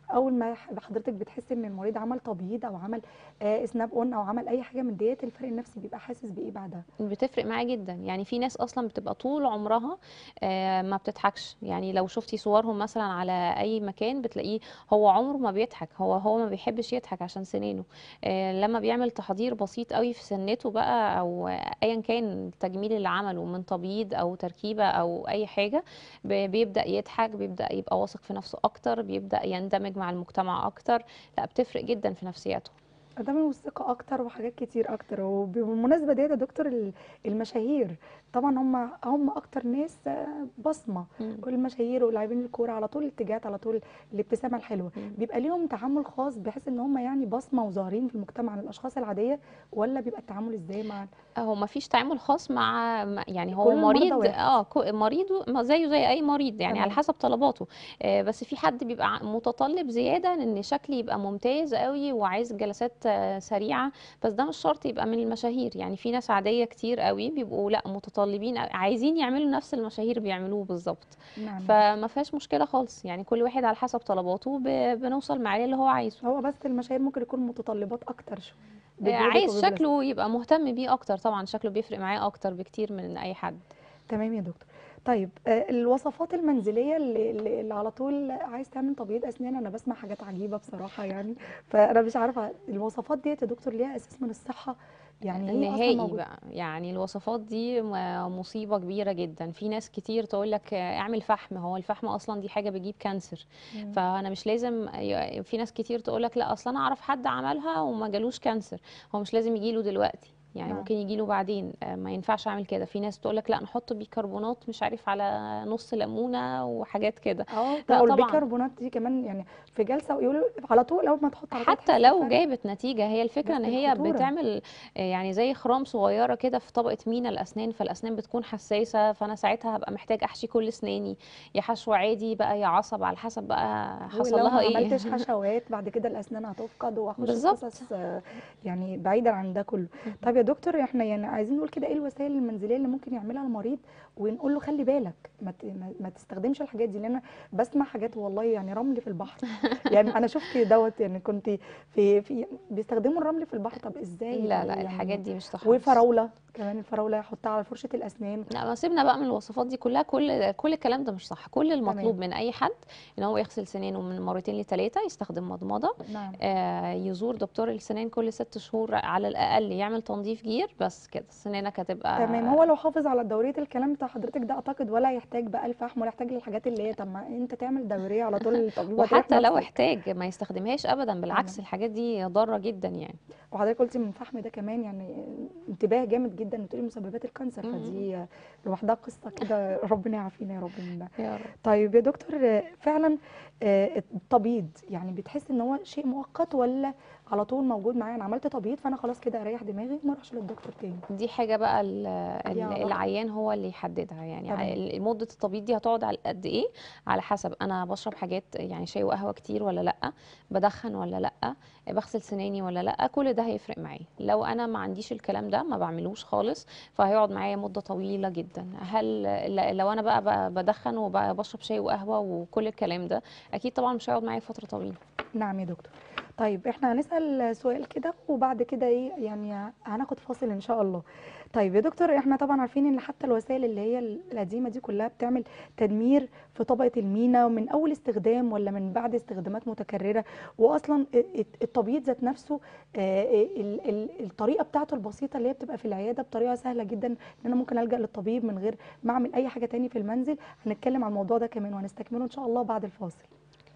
اول ما ح- حضرتك بتحس ان المريض عمل تبييض او عمل آه سناب اون او عمل اي حاجه من ديت الفرق النفسي بيبقى حاسس بايه بعدها بتفرق معاه جدا يعني في ناس اصلا بتبقى طول عمرها آه، ما بتضحكش يعني لو شفتي صورهم مثلا على اي مكان بتلاقيه هو عمره ما بيضحك هو هو ما بيحبش يضحك عشان سنانه آه، لما بيعمل تحضير بسيط قوي في سنته بقى او ايا كان التجميل اللي عمله من تبييض او تركيبه او اي حاجه ب- بيبدا يضحك بيبدا يبقى واثق في نفسه اكتر بيبدا يندمج مع المجتمع اكتر لا بتفرق جدا في نفسيته ده من الثقة أكتر وحاجات كتير أكتر وبالمناسبة ديت يا دكتور ال- المشاهير طبعا هم هم أكتر ناس آه، بصمة مم. كل المشاهير ولاعبين الكورة على طول الاتجاهات على طول الابتسامة الحلوة مم. بيبقى ليهم تعامل خاص بحيث إن هم يعني بصمة وظاهرين في المجتمع عن الأشخاص العادية ولا بيبقى التعامل إزاي مع هو ما فيش تعامل خاص مع مع- يعني هو كل المرضى مريض واحد. اه كو- مريض ما زيه زي اي مريض يعني على تمام. حسب طلباته آه، بس في حد بيبقى ع- متطلب زياده ان شكلي يبقى ممتاز قوي وعايز جلسات آه، سريعه بس ده مش شرط يبقى من المشاهير يعني في ناس عاديه كتير قوي بيبقوا لا متطلبين أو عايزين يعملوا نفس المشاهير بيعملوه بالظبط نعم فما فيهاش مشكله خالص يعني كل واحد على حسب طلباته ب- بنوصل معاه اللي هو عايزه هو بس المشاهير ممكن يكون متطلبات أكتر شوية آه، بجهدك عايز وببلاستيك. شكله يبقى مهتم بيه اكتر طبعا شكله بيفرق معاه اكتر بكتير من اي حد تمام يا دكتور طيب آه، الوصفات المنزليه اللي, اللي اللي على طول عايز تعمل تبييض اسنان انا بسمع حاجات عجيبه بصراحه يعني فانا مش عارفه الوصفات ديت يا دكتور ليها اساس من الصحه يعني هي اصلا نهائي موجوده بقى يعني الوصفات دي م- مصيبة كبيرة جدا في ناس كتير تقول لك اعمل فحم هو الفحم اصلا دي حاجة بتجيب كانسر مم. فانا مش لازم ي- في ناس كتير تقول لك لا اصلا انا اعرف حد عملها وما جالوش كانسر هو مش لازم يجيله دلوقتي يعني نعم. ممكن يجيله بعدين آه، ما ينفعش اعمل كده في ناس تقول لك لا نحط بيكربونات مش عارف على نص ليمونة وحاجات كده اه لا لا طبعا. البيكربونات دي كمان يعني في جلسه ويقولوا على طول اول ما تحط على طول حتى تحس لو بفرق. جابت نتيجة هي الفكرة بس ان هي الخطورة. بتعمل آه، يعني زي خرام صغيرة كده في طبقة مينا الأسنان فالأسنان بتكون حساسة فأنا ساعتها هبقى محتاج أحشي كل أسناني يا حشو عادي بقى يا عصب على حسب بقى حصل ولو لها ما ايه عملتش حشوات بعد كده الاسنان هتفقد واخش في بالظبط. قصص آه، يعني بعيدا عن ده كله طب يا دكتور احنا يعني عايزين نقول كده ايه الوسائل المنزليه اللي ممكن يعملها المريض ونقول له خلي بالك ما ت- ما- ما تستخدمش الحاجات دي لان انا بسمع حاجات والله يعني رمل في البحر يعني انا شفت دوت يعني كنت في في بيستخدموا الرمل في البحر طب ازاي لا لا يعني الحاجات دي مش صح وفراوله كمان الفراوله يحطها على فرشه الاسنان لا ما سيبنا بقى من الوصفات دي كلها كل كل الكلام ده مش صح كل المطلوب من اي حد ان هو يغسل سنانه من مرتين لثلاثه يستخدم مضمضه نعم آه، يزور دكتور السنان كل ست شهور على الاقل يعمل تنظيف جير بس كده سنانك هتبقى تمام هو لو حافظ على دوريه الكلام بتاع حضرتك ده اعتقد ولا يحتاج بقى الفحم ولا يحتاج للحاجات اللي هي طب ما انت تعمل دوريه على طول التبييض وتريح وحتى لو نفسك. احتاج ما يستخدمهاش ابدا بالعكس تمام. الحاجات دي ضاره جدا يعني وحضرتك قلتي من الفحم ده كمان يعني انتباه جامد جدا بتقولي مسببات الكانسر مم. فدي لوحدها قصه كده ربنا يعافينا يا رب منها يا رب طيب يا دكتور آه، فعلا آه، التبييض يعني بتحس ان هو شيء مؤقت ولا على طول موجود معايا انا عملت تبييض فانا خلاص كده اريح دماغي وما اروحش للدكتور تاني دي حاجه بقى ال- ال- ليها علاقة. العيان هو اللي يحددها يعني تمام. ع- مده التبييض دي هتقعد على قد ايه على حسب انا بشرب حاجات يعني شاي وقهوه كتير ولا لا بدخن ولا لا بغسل سناني ولا لا كل ده هيفرق معايا لو انا ما عنديش الكلام ده ما بعملوش خالص فهيقعد معايا مده طويله جدا هل ل- لو انا بقى ب- بدخن وبشرب شاي وقهوه وكل الكلام ده اكيد طبعا مش هيقعد معايا فتره طويله نعم يا دكتور طيب احنا هنسأل سؤال كده وبعد كده ايه يعني هناخد فاصل ان شاء الله طيب يا دكتور احنا طبعا عارفين ان حتى الوسائل اللي هي القديمة دي كلها بتعمل تدمير في طبقة المينا ومن اول استخدام ولا من بعد استخدامات متكررة واصلا التبييض ذات نفسه آه، ال- ال- الطريقة بتاعته البسيطة اللي هي بتبقى في العيادة بطريقة سهلة جدا ان انا ممكن ألجأ للطبيب من غير ما اعمل اي حاجة تاني في المنزل هنتكلم عن الموضوع ده كمان وهنستكمله ان شاء الله بعد الفاصل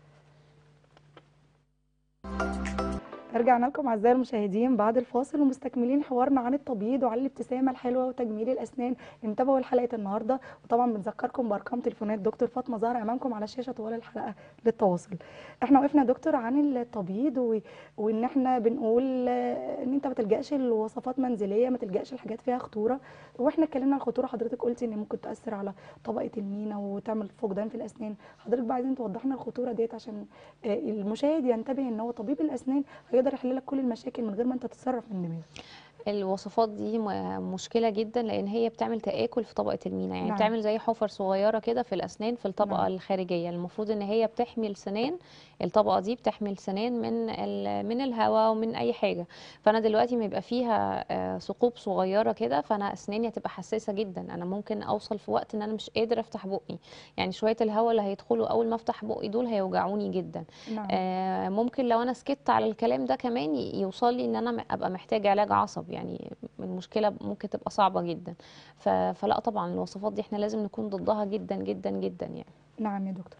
رجعنا لكم اعزائي المشاهدين بعد الفاصل ومستكملين حوارنا عن التبييض وعن الابتسامه الحلوه وتجميل الاسنان انتبهوا لحلقه النهارده وطبعا بنذكركم بارقام تليفونات دكتور فاطمه زهر امامكم على الشاشه طوال الحلقه للتواصل احنا وقفنا يا دكتور عن التبييض و... وان احنا بنقول آه، ان انت ما تلجاش لوصفات منزليه ما تلجاش لحاجات فيها خطوره واحنا اتكلمنا عن الخطوره حضرتك قلتي ان ممكن تاثر على طبقه المينا وتعمل فقدان في الاسنان حضرتك بقى عايزين توضح لنا الخطوره ديت عشان آه، المشاهد ينتبه ان هو طبيب الاسنان هيقدر يحل لك كل المشاكل من غير ما انت تتصرف من دماغك الوصفات دي م- مشكلة جدا لأن هي بتعمل تآكل في طبقة المينا يعني نعم. بتعمل زي حفر صغيرة كده في الأسنان في الطبقة نعم. الخارجية المفروض إن هي بتحمي السنان الطبقة دي بتحمي السنان من ال- من الهواء ومن أي حاجة فأنا دلوقتي ما يبقى فيها آه، ثقوب صغيرة كده فأنا أسناني هتبقى حساسة جدا أنا ممكن أوصل في وقت إن أنا مش قادر أفتح بقي يعني شوية الهواء اللي هيدخلوا أول ما أفتح بقي دول هيوجعوني جدا نعم آه، ممكن لو انا سكت على الكلام ده كمان ي- يوصل لي ان انا م- ابقى محتاجه علاج عصب يعني المشكله ممكن تبقى صعبه جدا ف- فلا طبعا الوصفات دي احنا لازم نكون ضدها جدا جدا جدا يعني نعم يا دكتور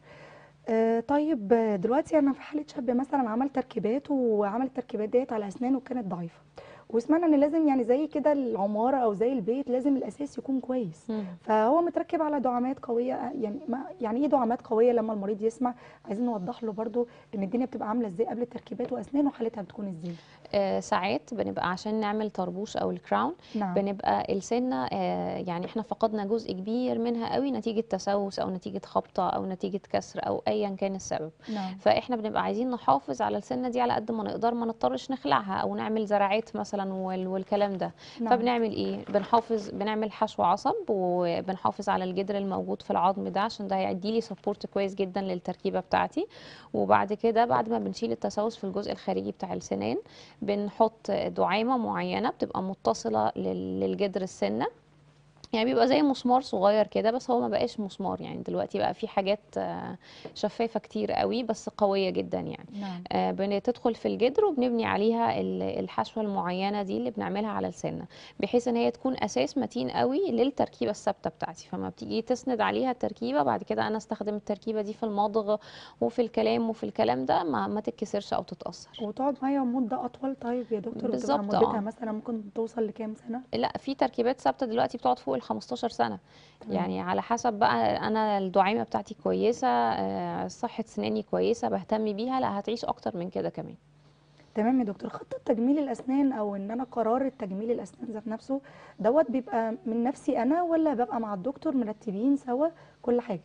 آه طيب آه، دلوقتي انا في حاله شاب مثلا عمل تركيبات وعمل التركيبات ديت على اسنانه وكانت ضعيفه وسمعنا ان لازم يعني زي كده العماره او زي البيت لازم الاساس يكون كويس فهو متركب على دعامات قويه آه، يعني ما يعني ايه دعامات قويه لما المريض يسمع عايزين نوضح له برضو ان الدنيا بتبقى عامله ازاي قبل التركيبات واسنانه حالتها بتكون ازاي آه، ساعات بنبقى عشان نعمل طربوش او الكراون نعم بنبقى السنه آه، يعني احنا فقدنا جزء كبير منها قوي نتيجه تسوس او نتيجه خبطه او نتيجه كسر او ايا كان السبب نعم فاحنا بنبقى عايزين نحافظ على السنه دي على قد ما نقدر ما نضطرش نخلعها او نعمل زراعات مثلا وال- والكلام ده نعم فبنعمل ايه بنحافظ بنعمل حشو عصب وبنحافظ على الجدر الموجود في العظم ده عشان ده هيدي لي سبورت كويس جدا للتركيبه بتاعتي وبعد كده بعد ما بنشيل التسوس في الجزء الخارجي بتاع السنان بنحط دعامه معينه بتبقى متصله لل- للجدر السنه يعني بيبقى زي مسمار صغير كده بس هو ما بقاش مسمار يعني دلوقتي بقى في حاجات آه، شفافة كتير قوي بس قوية جدا يعني نعم آه، بتدخل في الجدر وبنبني عليها ال- الحشوة المعينة دي اللي بنعملها على السنة بحيث ان هي تكون اساس متين قوي للتركيبة الثابتة بتاعتي فما بتيجي تسند عليها التركيبة بعد كده انا استخدم التركيبة دي في المضغ وفي الكلام وفي الكلام ده ما, ما تتكسرش او تتأثر وتقعد معايا مدة أطول طيب يا دكتور وتبقى بالظبط، مدتها آه. مثلا ممكن توصل لكام سنة؟ لا في تركيبات ثابته دلوقتي بتقعد فوق ال 15 سنه تمام. يعني على حسب بقى انا الدعامه بتاعتي كويسه آه، صحه سناني كويسه بهتم بيها لا هتعيش اكتر من كده كمان تمام يا دكتور خطة تجميل الأسنان أو إن أنا قرار التجميل الأسنان ذات نفسه دوت بيبقى من نفسي أنا ولا ببقى مع الدكتور مرتبين سوا كل حاجة؟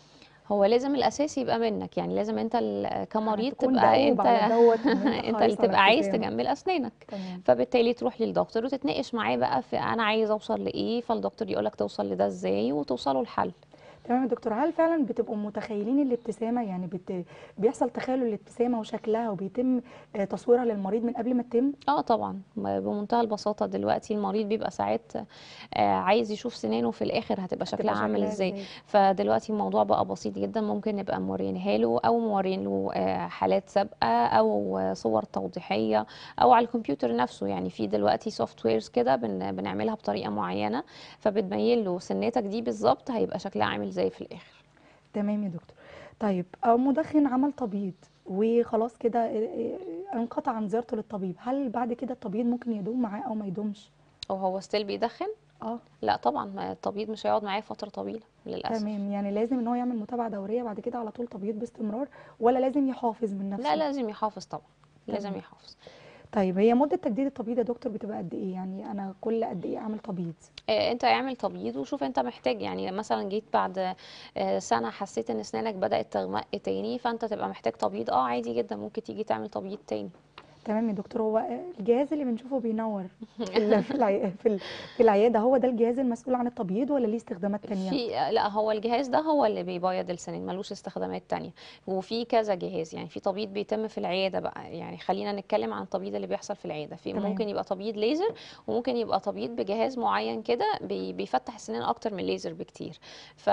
هو لازم الاساس يبقى منك يعني لازم انت ال- كمريض تكون تبقى دؤوب انت على دوت وإن أنت انت اللي حريص على تبقى عايز التزام. تجمل اسنانك تمام فبالتالي تروح للدكتور وتتناقش معاه بقى في انا عايز اوصل لايه فالدكتور يقولك توصل لده ازاي وتوصلوا لحل تمام يا دكتور هل فعلا بتبقوا متخيلين الابتسامة يعني بت... بيحصل تخيل الابتسامة وشكلها وبيتم آه، تصويرها للمريض من قبل ما تتم؟ اه طبعا ب- بمنتهى البساطه دلوقتي المريض بيبقى ساعات آه، عايز يشوف سنانه في الاخر هتبقى شكلها هتبقى عامل شكلها ازاي فدلوقتي الموضوع بقى بسيط جدا ممكن نبقى مورينها له او مورين له آه، حالات سابقه او آه، صور توضيحيه او على الكمبيوتر نفسه يعني في دلوقتي سوفت ويرز كده بن- بنعملها بطريقه معينه فبتبين له سنتك دي بالظبط هيبقى شكلها عامل ازاي في الاخر تمام يا دكتور طيب أو مدخن عمل تبييض وخلاص كده آه، آه، انقطع عن زيارته للطبيب هل بعد كده التبييض ممكن يدوم معاه أو ما يدومش؟ او هو ستيل بيدخن اه لا طبعا ما التبييض مش هيقعد معاه فتره طويله للاسف تمام يعني لازم ان هو يعمل متابعه دوريه بعد كده على طول تبييض باستمرار ولا لازم يحافظ من نفسه لا لازم يحافظ طبعا لازم تمام. يحافظ طيب هي مده تجديد التبييض يا دكتور بتبقى قد ايه يعني انا كل قد ايه اعمل تبييض آه، انت اعمل تبييض وشوف انت محتاج يعني مثلا جيت بعد آه، سنة حسيت ان اسنانك بدأت تغمق تاني فانت تبقى محتاج تبييض اه عادي جدا ممكن تيجي تعمل تبييض تاني تمام يا دكتور هو الجهاز اللي بنشوفه بينور في ال- في العي- في ال- في العياده هو ده الجهاز المسؤول عن التبييض ولا ليه استخدامات تانية في لا هو الجهاز ده هو اللي بيبيض السنين ملوش استخدامات تانية وفي كذا جهاز يعني في تبييض بيتم في العيادة بقى يعني خلينا نتكلم عن التبييض اللي بيحصل في العيادة في تمام. ممكن يبقى تبييض ليزر وممكن يبقى تبييض بجهاز معين كده بي- بيفتح السنين اكتر من الليزر بكتير ف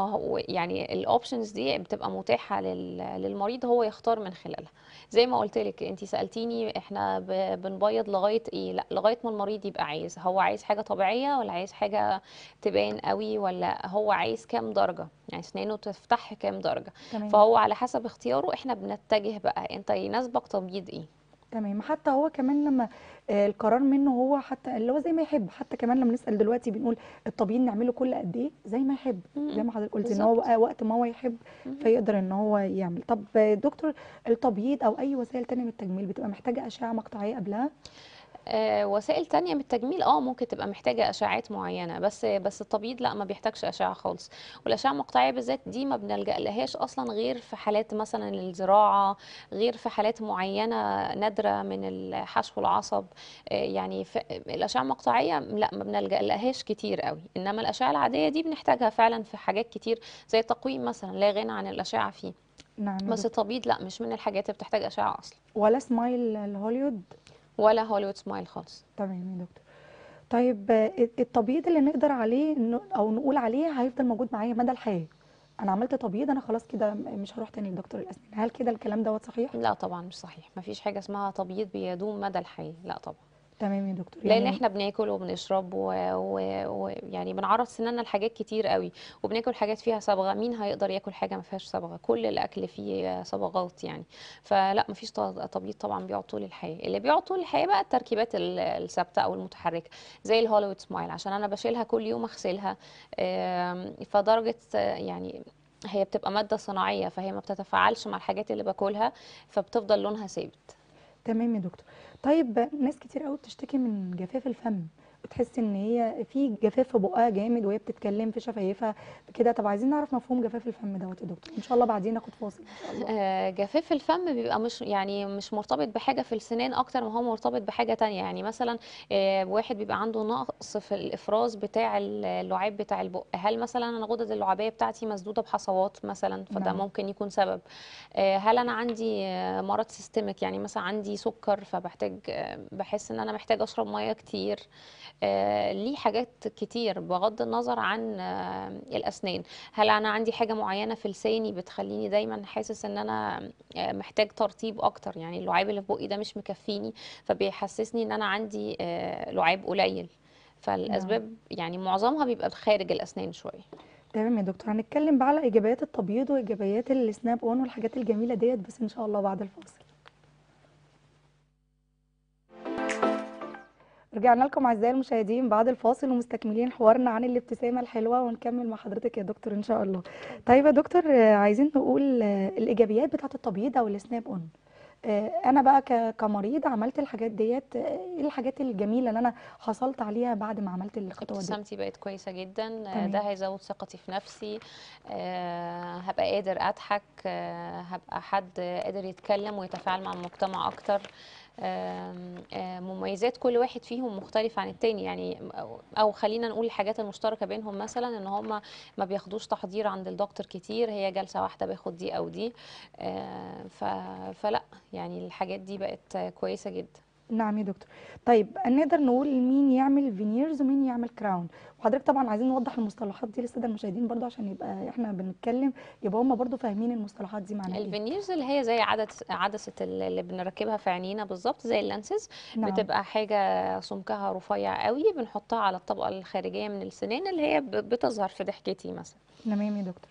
يعني الاوبشنز دي بتبقى متاحة لل- للمريض هو يختار من خلالها زي ما قلت لك انت سألتيني احنا ب- بنبيض لغاية ايه لا لغاية ما المريض يبقى عايز هو عايز حاجة طبيعية ولا عايز حاجة تبان قوي ولا هو عايز كام درجة يعني اسنانه تفتح كام درجة تمام فهو على حسب اختياره احنا بنتجه بقى انت يناسبك تبييض ايه تمام حتى هو كمان لما آه، القرار منه هو حتى اللي هو زي ما يحب حتى كمان لما نسأل دلوقتي بنقول التبييض نعمله كل قد ايه زي ما يحب زي ما حضرتك قلت ان هو بالظبط. بقى وقت ما هو يحب مم. فيقدر ان هو يعمل طب آه، دكتور التبييض او اي وسائل تانية من التجميل بتبقى محتاجة اشعة مقطعية قبلها آه، وسائل تانية من التجميل اه ممكن تبقى محتاجة أشعات معينة بس بس التبييض لا ما بيحتاجش أشعة خالص والأشعة المقطعية بالذات دي ما بنلجأ لهاش أصلا غير في حالات مثلا الزراعة غير في حالات معينة نادرة من الحشو العصب آه، يعني في الأشعة المقطعية لا ما بنلجأ لهاش كتير قوي إنما الأشعة العادية دي بنحتاجها فعلا في حاجات كتير زي التقويم مثلا لا غنى عن الأشعة فيه نعم يا بس دكتور التبييض لا مش من الحاجات اللي بتحتاج أشعة أصلا ولا سمايل الهوليود ولا هوليوود سمايل خالص تمام يا دكتور طيب آه، التبييض اللي نقدر عليه إنه- او نقول عليه هيفضل موجود معايا مدى الحياة انا عملت تبييض انا خلاص كده مش هروح تاني لدكتور الاسنان هل كده الكلام دوت صحيح لا طبعا مش صحيح مفيش حاجة اسمها تبييض بيدوم مدى الحياة لا طبعا تمام يا دكتور لان يعني احنا بناكل وبنشرب ويعني و... و... يعني بنعرض سناننا لحاجات كتير قوي وبناكل حاجات فيها صبغه مين هيقدر ياكل حاجه ما فيهاش صبغه كل الاكل فيه صبغات يعني فلا مفيش ط- تبييض طبعا بيقعد طول الحياه اللي بيقعد طول الحياه بقى التركيبات ال- الثابته او المتحركه زي الهوليوود سمايل عشان انا بشيلها كل يوم اغسلها آم، فدرجه آه، يعني هي بتبقى ماده صناعيه فهي ما بتتفاعلش مع الحاجات اللي باكلها فبتفضل لونها ثابت تمام يا دكتور طيب ناس كتير قوي بتشتكي من جفاف الفم بتحس ان هي في جفاف في بقها جامد وهي بتتكلم في شفايفها كده طب عايزين نعرف مفهوم جفاف الفم دوت يا دكتور ان شاء الله بعدين ناخد فاصل ان شاء الله آه، جفاف الفم بيبقى مش يعني مش مرتبط بحاجة في السنان أكتر ما هو مرتبط بحاجة تانية يعني مثلا آه، واحد بيبقى عنده نقص في الإفراز بتاع اللعاب بتاع البق هل مثلا أنا غدد اللعابية بتاعتي مسدودة بحصوات مثلا فده نعم. ممكن يكون سبب آه، هل أنا عندي آه، مرض سيستميك يعني مثلا عندي سكر فبحتاج آه، بحس إن أنا محتاج أشرب مية كتير آه، ليه حاجات كتير بغض النظر عن آه، الأسنان هل انا عندي حاجه معينه في لساني بتخليني دايما حاسس ان انا آه، محتاج ترطيب اكتر يعني اللعاب اللي في بقي ده مش مكفيني فبيحسسني ان انا عندي آه، لعاب قليل فالاسباب يعني معظمها بيبقى خارج الاسنان شويه تمام يا دكتور هنتكلم بقى على ايجابيات التبييض وايجابيات السناب اون والحاجات الجميله ديت بس ان شاء الله بعد الفاصل رجعنا لكم اعزائي المشاهدين بعد الفاصل ومستكملين حوارنا عن الابتسامه الحلوه ونكمل مع حضرتك يا دكتور ان شاء الله طيب يا دكتور آه، عايزين نقول آه، الايجابيات بتاعه التبييض او السناب اون آه، انا بقى ك- كمريض عملت الحاجات ديت آه، ايه الحاجات الجميله اللي انا حصلت عليها بعد ما عملت الخطوه دي ابتسامتي بقت كويسه جدا آه، تمام. ده هيزود ثقتي في نفسي آه، هبقى قادر اضحك آه، هبقى حد قادر يتكلم ويتفاعل مع المجتمع اكتر آم، آه، مميزات كل واحد فيهم مختلف عن التاني يعني أو- او خلينا نقول الحاجات المشتركه بينهم مثلا ان هم ما بياخدوش تحضير عند الدكتور كتير هي جلسه واحده باخد دي او دي آه، ف- فلا يعني الحاجات دي بقت كويسه جدا نعم يا دكتور طيب نقدر نقول مين يعمل فينيرز ومين يعمل كراون وحضرتك طبعا عايزين نوضح المصطلحات دي للساده المشاهدين برضو عشان يبقى احنا بنتكلم يبقى هم برضو فاهمين المصطلحات دي معناها ايه الفينيرز اللي هي زي عدسة عدسة اللي بنركبها في عينينا بالظبط زي اللانسز نعم بتبقى حاجة سمكها رفيع قوي بنحطها على الطبقة الخارجية من السنان اللي هي ب- بتظهر في ضحكتي مثلا تمام يا دكتور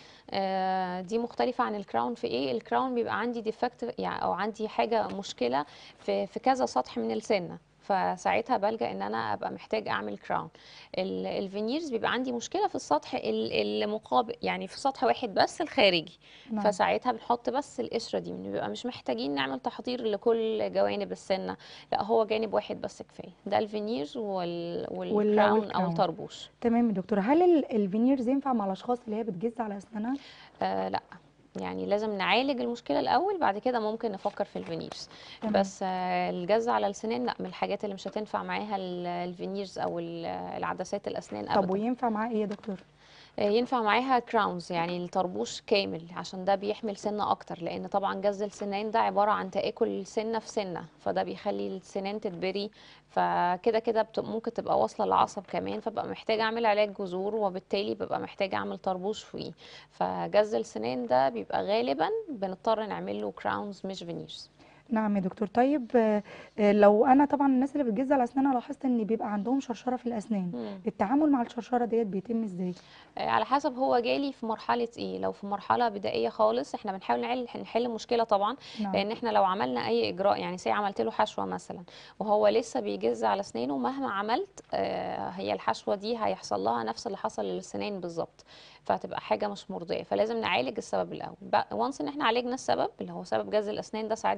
آه، دي مختلفة عن الكراون في ايه الكراون بيبقى عندي ديفكت يعني او عندي حاجة مشكلة في في كذا سطح من السنة فساعتها بلجأ ان انا ابقى محتاج اعمل كراون ال- الفينيرز بيبقى عندي مشكلة في السطح ال- المقابل يعني في سطح واحد بس الخارجي نعم فساعتها بنحط بس القشرة دي بنبقى مش محتاجين نعمل تحضير لكل جوانب السنة لا هو جانب واحد بس كفاية ده الفينيرز وال... وال- والكراون او والكراون. الطربوش تمام يا دكتور هل ال- الفينيرز ينفع مع الاشخاص اللي هي بتجز على اسنانها آه لا يعني لازم نعالج المشكلة الأول بعد كده ممكن نفكر في الفينيرز تمام. بس آه الجز على السنان لا من الحاجات اللي مش هتنفع معاها ال- الفينيرز أو ال- العدسات الأسنان طب أبدا وينفع معاه ايه يا دكتور آه، ينفع معاها كراونز يعني الطربوش كامل عشان ده بيحمل سنة أكتر لأن طبعا جز السنان ده عبارة عن تآكل سنة في سنة فده بيخلي السنان تتبري فكده كده بت- ممكن تبقى واصلة للعصب كمان فبقى محتاجة أعمل علاج جذور وبالتالي ببقى محتاجة أعمل طربوش فيه فجز السنان ده بيبقى غالبا بنضطر نعمل له كراونز مش فينيرز نعم يا دكتور طيب آه، آه، لو انا طبعا الناس اللي بتجز على اسنانها لاحظت ان بيبقى عندهم شرشره في الاسنان مم. التعامل مع الشرشره ديت بيتم ازاي آه، على حسب هو جالي في مرحلة ايه لو في مرحلة بدائية خالص احنا بنحاول نحل نحل المشكلة طبعا نعم لان احنا لو عملنا اي اجراء يعني سي عملت له حشوة مثلا وهو لسه بيجز على اسنانه مهما عملت آه، هي الحشوة دي هيحصل لها نفس اللي حصل للسنان بالظبط فهتبقى حاجة مش مرضية فلازم نعالج السبب الاول وانس ان احنا عالجنا السبب اللي هو سبب جز الاسنان ده ساعات بيجي من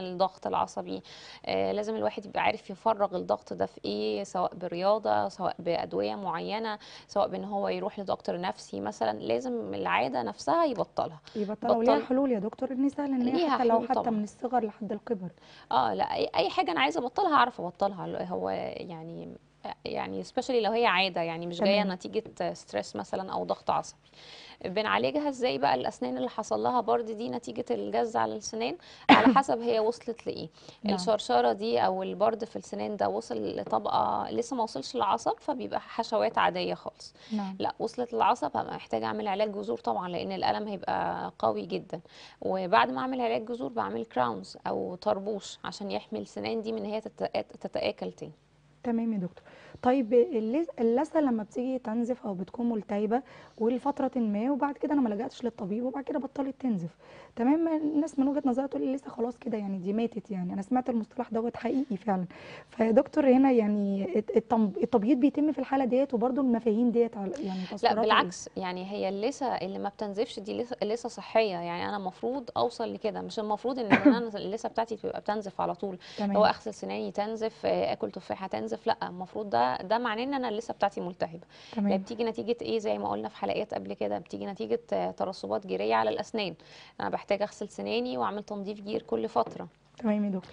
الضغط العصبي آه، لازم الواحد يبقى عارف يفرغ الضغط ده في ايه سواء برياضة سواء بأدوية معينة سواء بان هو يروح لدكتور نفسي مثلا لازم العادة نفسها يبطلها يبطلها وليها بطل حلول يا دكتور ان سهل ان هي ليها حتى لو حلول حتى طبعا من الصغر لحد الكبر اه لا اي أي حاجة انا عايزة ابطلها اعرف ابطلها هو يعني يعني سبيشالي لو هي عادة يعني مش جاية تمام نتيجة ستريس مثلا او ضغط عصبي بنعالجها ازاي بقى الاسنان اللي حصل لها برد دي نتيجة الجز على السنان على حسب هي وصلت لايه نعم الشرشرة دي او البرد في السنان ده وصل لطبقة لسه ما وصلش للعصب فبيبقى حشوات عادية خالص نعم لا وصلت للعصب هبقى محتاجة اعمل علاج جذور طبعا لان الالم هيبقى قوي جدا وبعد ما اعمل علاج جذور بعمل كراونز او طربوش عشان يحمي السنان دي من ان هي تتآ- تتآكل تاني تمام يا دكتور طيب اللس- اللثه لما بتيجي تنزف او بتكون ملتهبه ولفتره ما وبعد كده انا ما لجأتش للطبيب وبعد كده بطلت تنزف تمام الناس من وجهه نظرها تقول لي لسه خلاص كده يعني دي ماتت يعني انا سمعت المصطلح دوت حقيقي فعلا فيا دكتور هنا يعني الت- التم- التبييض بيتم في الحاله ديت وبرده المفاهيم ديت على- يعني لا تصوراتها ايه بالعكس يعني هي اللثه اللي ما بتنزفش دي لثه لثة صحيه يعني انا المفروض اوصل لكده مش المفروض ان انا اللثه بتاعتي تبقى بتنزف على طول هو تمام اغسل سناني تنزف آه، اكل تفاحه تنزف لا المفروض ده ده معناه ان انا اللثه بتاعتي ملتهبه هي تمام بتيجي نتيجه ايه زي ما قلنا في حلقات قبل كده بتيجي نتيجه آه، ترسبات جيريه على الاسنان انا بحتاج اغسل سناني واعمل تنظيف جير كل فتره تمام يا دكتور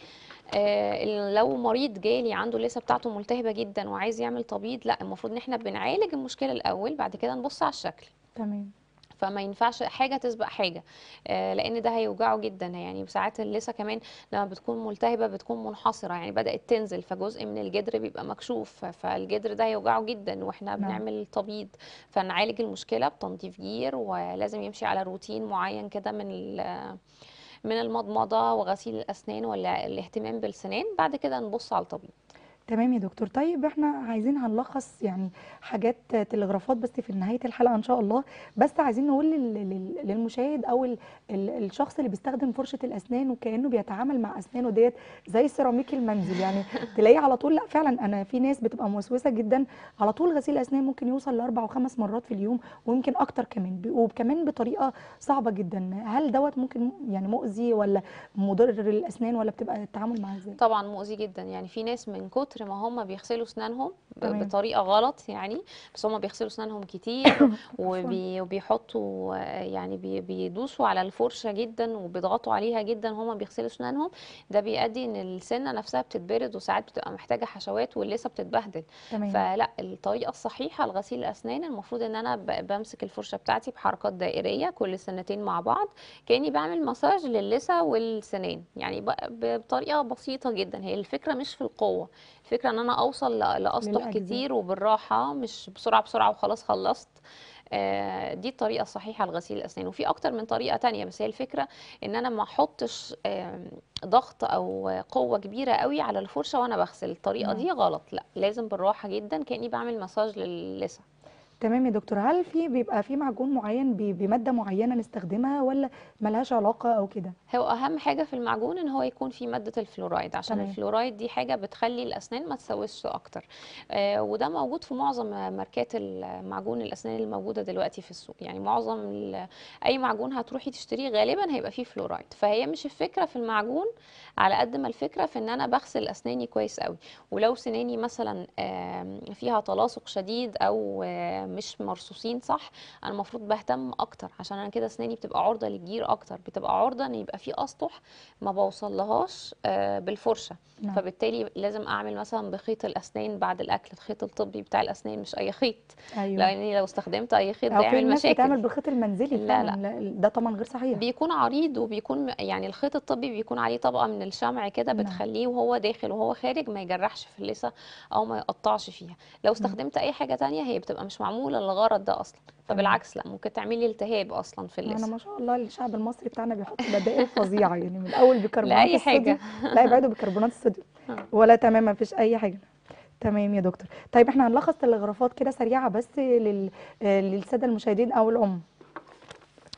آه، لو مريض جالي عنده اللثه بتاعته ملتهبه جدا وعايز يعمل تبييض لا المفروض ان احنا بنعالج المشكله الاول بعد كده نبص على الشكل تمام فما ينفعش حاجه تسبق حاجه آه، لان ده هيوجعه جدا يعني ساعات اللثه كمان لما بتكون ملتهبه بتكون منحصره يعني بدات تنزل فجزء من الجدر بيبقى مكشوف فالجدر ده هيوجعه جدا واحنا نعم بنعمل تبييض فنعالج المشكله بتنظيف جير ولازم يمشي على روتين معين كده من ال- من المضمضه وغسيل الاسنان والاهتمام بالسنان بعد كده نبص على التبييض تمام يا دكتور طيب احنا عايزين هنلخص يعني حاجات تلغرافات بس في نهاية الحلقة ان شاء الله بس عايزين نقول لل- لل- للمشاهد او ال- ال- الشخص اللي بيستخدم فرشة الاسنان وكأنه بيتعامل مع اسنانه ديت زي سيراميك المنزل يعني تلاقيه على طول لا فعلا انا في ناس بتبقى موسوسة جدا على طول غسيل اسنان ممكن يوصل لاربع وخمس مرات في اليوم ويمكن اكتر كمان ب- وكمان بطريقة صعبة جدا هل دوت ممكن يعني مؤذي ولا مضر للاسنان ولا بتبقى التعامل معاه ازاي طبعا مؤذي جدا يعني في ناس من كتر ما هم بيغسلوا اسنانهم ب- تمام بطريقه غلط يعني بس هم بيغسلوا اسنانهم كتير عفوا وبي وبيحطوا آه، يعني بي بيدوسوا على الفرشه جدا وبيضغطوا عليها جدا هم بيغسلوا اسنانهم ده بيؤدي ان السنه نفسها بتتبرد وساعات بتبقى محتاجه حشوات واللثه بتتبهدل تمام فلا الطريقه الصحيحه لغسيل الاسنان المفروض ان انا ب- بمسك الفرشه بتاعتي بحركات دائريه كل سنتين مع بعض كاني بعمل مساج للثه والسنان يعني ب- ب- بطريقه بسيطه جدا هي الفكره مش في القوه الفكره ان انا اوصل ل- لاسطح للأجزاء كتير وبالراحه مش بسرعه بسرعه وخلاص خلصت آه، دي الطريقه الصحيحه لغسيل الاسنان وفي اكتر من طريقه تانية بس هي الفكره ان انا ما احطش آم، ضغط او قوه كبيره قوي على الفرشه وانا بغسل الطريقه نعم دي غلط لا لازم بالراحه جدا كاني بعمل مساج للثه تمام يا دكتور هل في بيبقى في معجون معين ب- بمادة معينة نستخدمها ولا ملهاش علاقة أو كده هو اهم حاجه في المعجون ان هو يكون فيه ماده الفلورايد عشان تمام الفلورايد دي حاجه بتخلي الاسنان ما تسوسش اكتر آه وده موجود في معظم ماركات المعجون الاسنان اللي موجوده دلوقتي في السوق يعني معظم ال- اي معجون هتروحي تشتريه غالبا هيبقى فيه فلورايد فهي مش الفكره في المعجون على قد ما الفكره في ان انا بغسل اسناني كويس قوي ولو سناني مثلا آم، فيها تلاصق شديد او آه، مش مرصوصين صح انا المفروض بهتم اكتر عشان انا كده اسناني بتبقى عرضه للجير اكتر بتبقى عرضه ان يبقى في اسطح ما بوصلهاش آه، بالفرشه نعم فبالتالي لازم اعمل مثلا بخيط الاسنان بعد الاكل الخيط الطبي بتاع الاسنان مش اي خيط أيوه لاني لو استخدمت اي خيط ده أو في يعمل ناس بتعمل مشاكل بالخيط المنزلي لا فعلا لا لا ده طبعا غير صحيح بيكون عريض وبيكون م- يعني الخيط الطبي بيكون عليه طبقة من الشمع كده نعم بتخليه وهو داخل وهو خارج ما يجرحش في اللثة أو ما يقطعش فيها لو نعم استخدمت أي حاجة تانية هي بتبقى مش معمولة للغرض ده أصلا تمام فبالعكس لا ممكن تعملي التهاب أصلا في أنا اللثة ما شاء الله الشعب المصري بتاعنا بيحط بدائل فظيعة يعني من أول بيكربونات لأي الصوديوم حاجة لا يبعدوا بيكربونات الصوديوم آه. ولا تمام مفيش أي حاجة تمام يا دكتور طيب احنا هنلخص تلغرافات كده سريعة بس لل... آه، للسادة المشاهدين أو الأم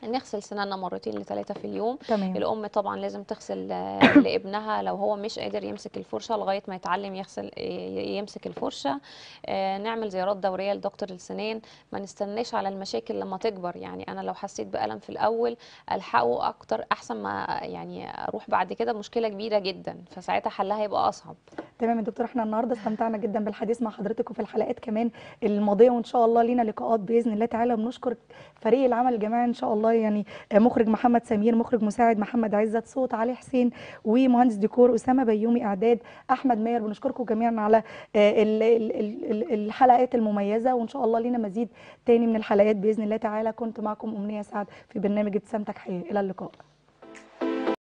نغسل سناننا مرتين لثلاثة في اليوم تمام الأم طبعا لازم تغسل آه، لابنها لو هو مش قادر يمسك الفرشة لغاية ما يتعلم يغسل ي- يمسك الفرشة آه، نعمل زيارات دورية لدكتور السنان ما نستناش على المشاكل لما تكبر يعني أنا لو حسيت بألم في الأول ألحقه أكتر أحسن ما يعني أروح بعد كده مشكلة كبيرة جدا فساعتها حلها يبقى أصعب تمام يا دكتور احنا النهارده استمتعنا جدا بالحديث مع حضرتك وفي الحلقات كمان الماضيه وان شاء الله لينا لقاءات باذن الله تعالى بنشكر فريق العمل الجماعي ان شاء الله يعني مخرج محمد سمير مخرج مساعد محمد عزت صوت علي حسين ومهندس ديكور اسامه بيومي اعداد احمد ماهر بنشكركم جميعا على آه، ال- ال- ال- ال- الحلقات المميزه وان شاء الله لينا مزيد تاني من الحلقات باذن الله تعالى كنت معكم امنيه سعد في برنامج ابتسامتك حياه الى اللقاء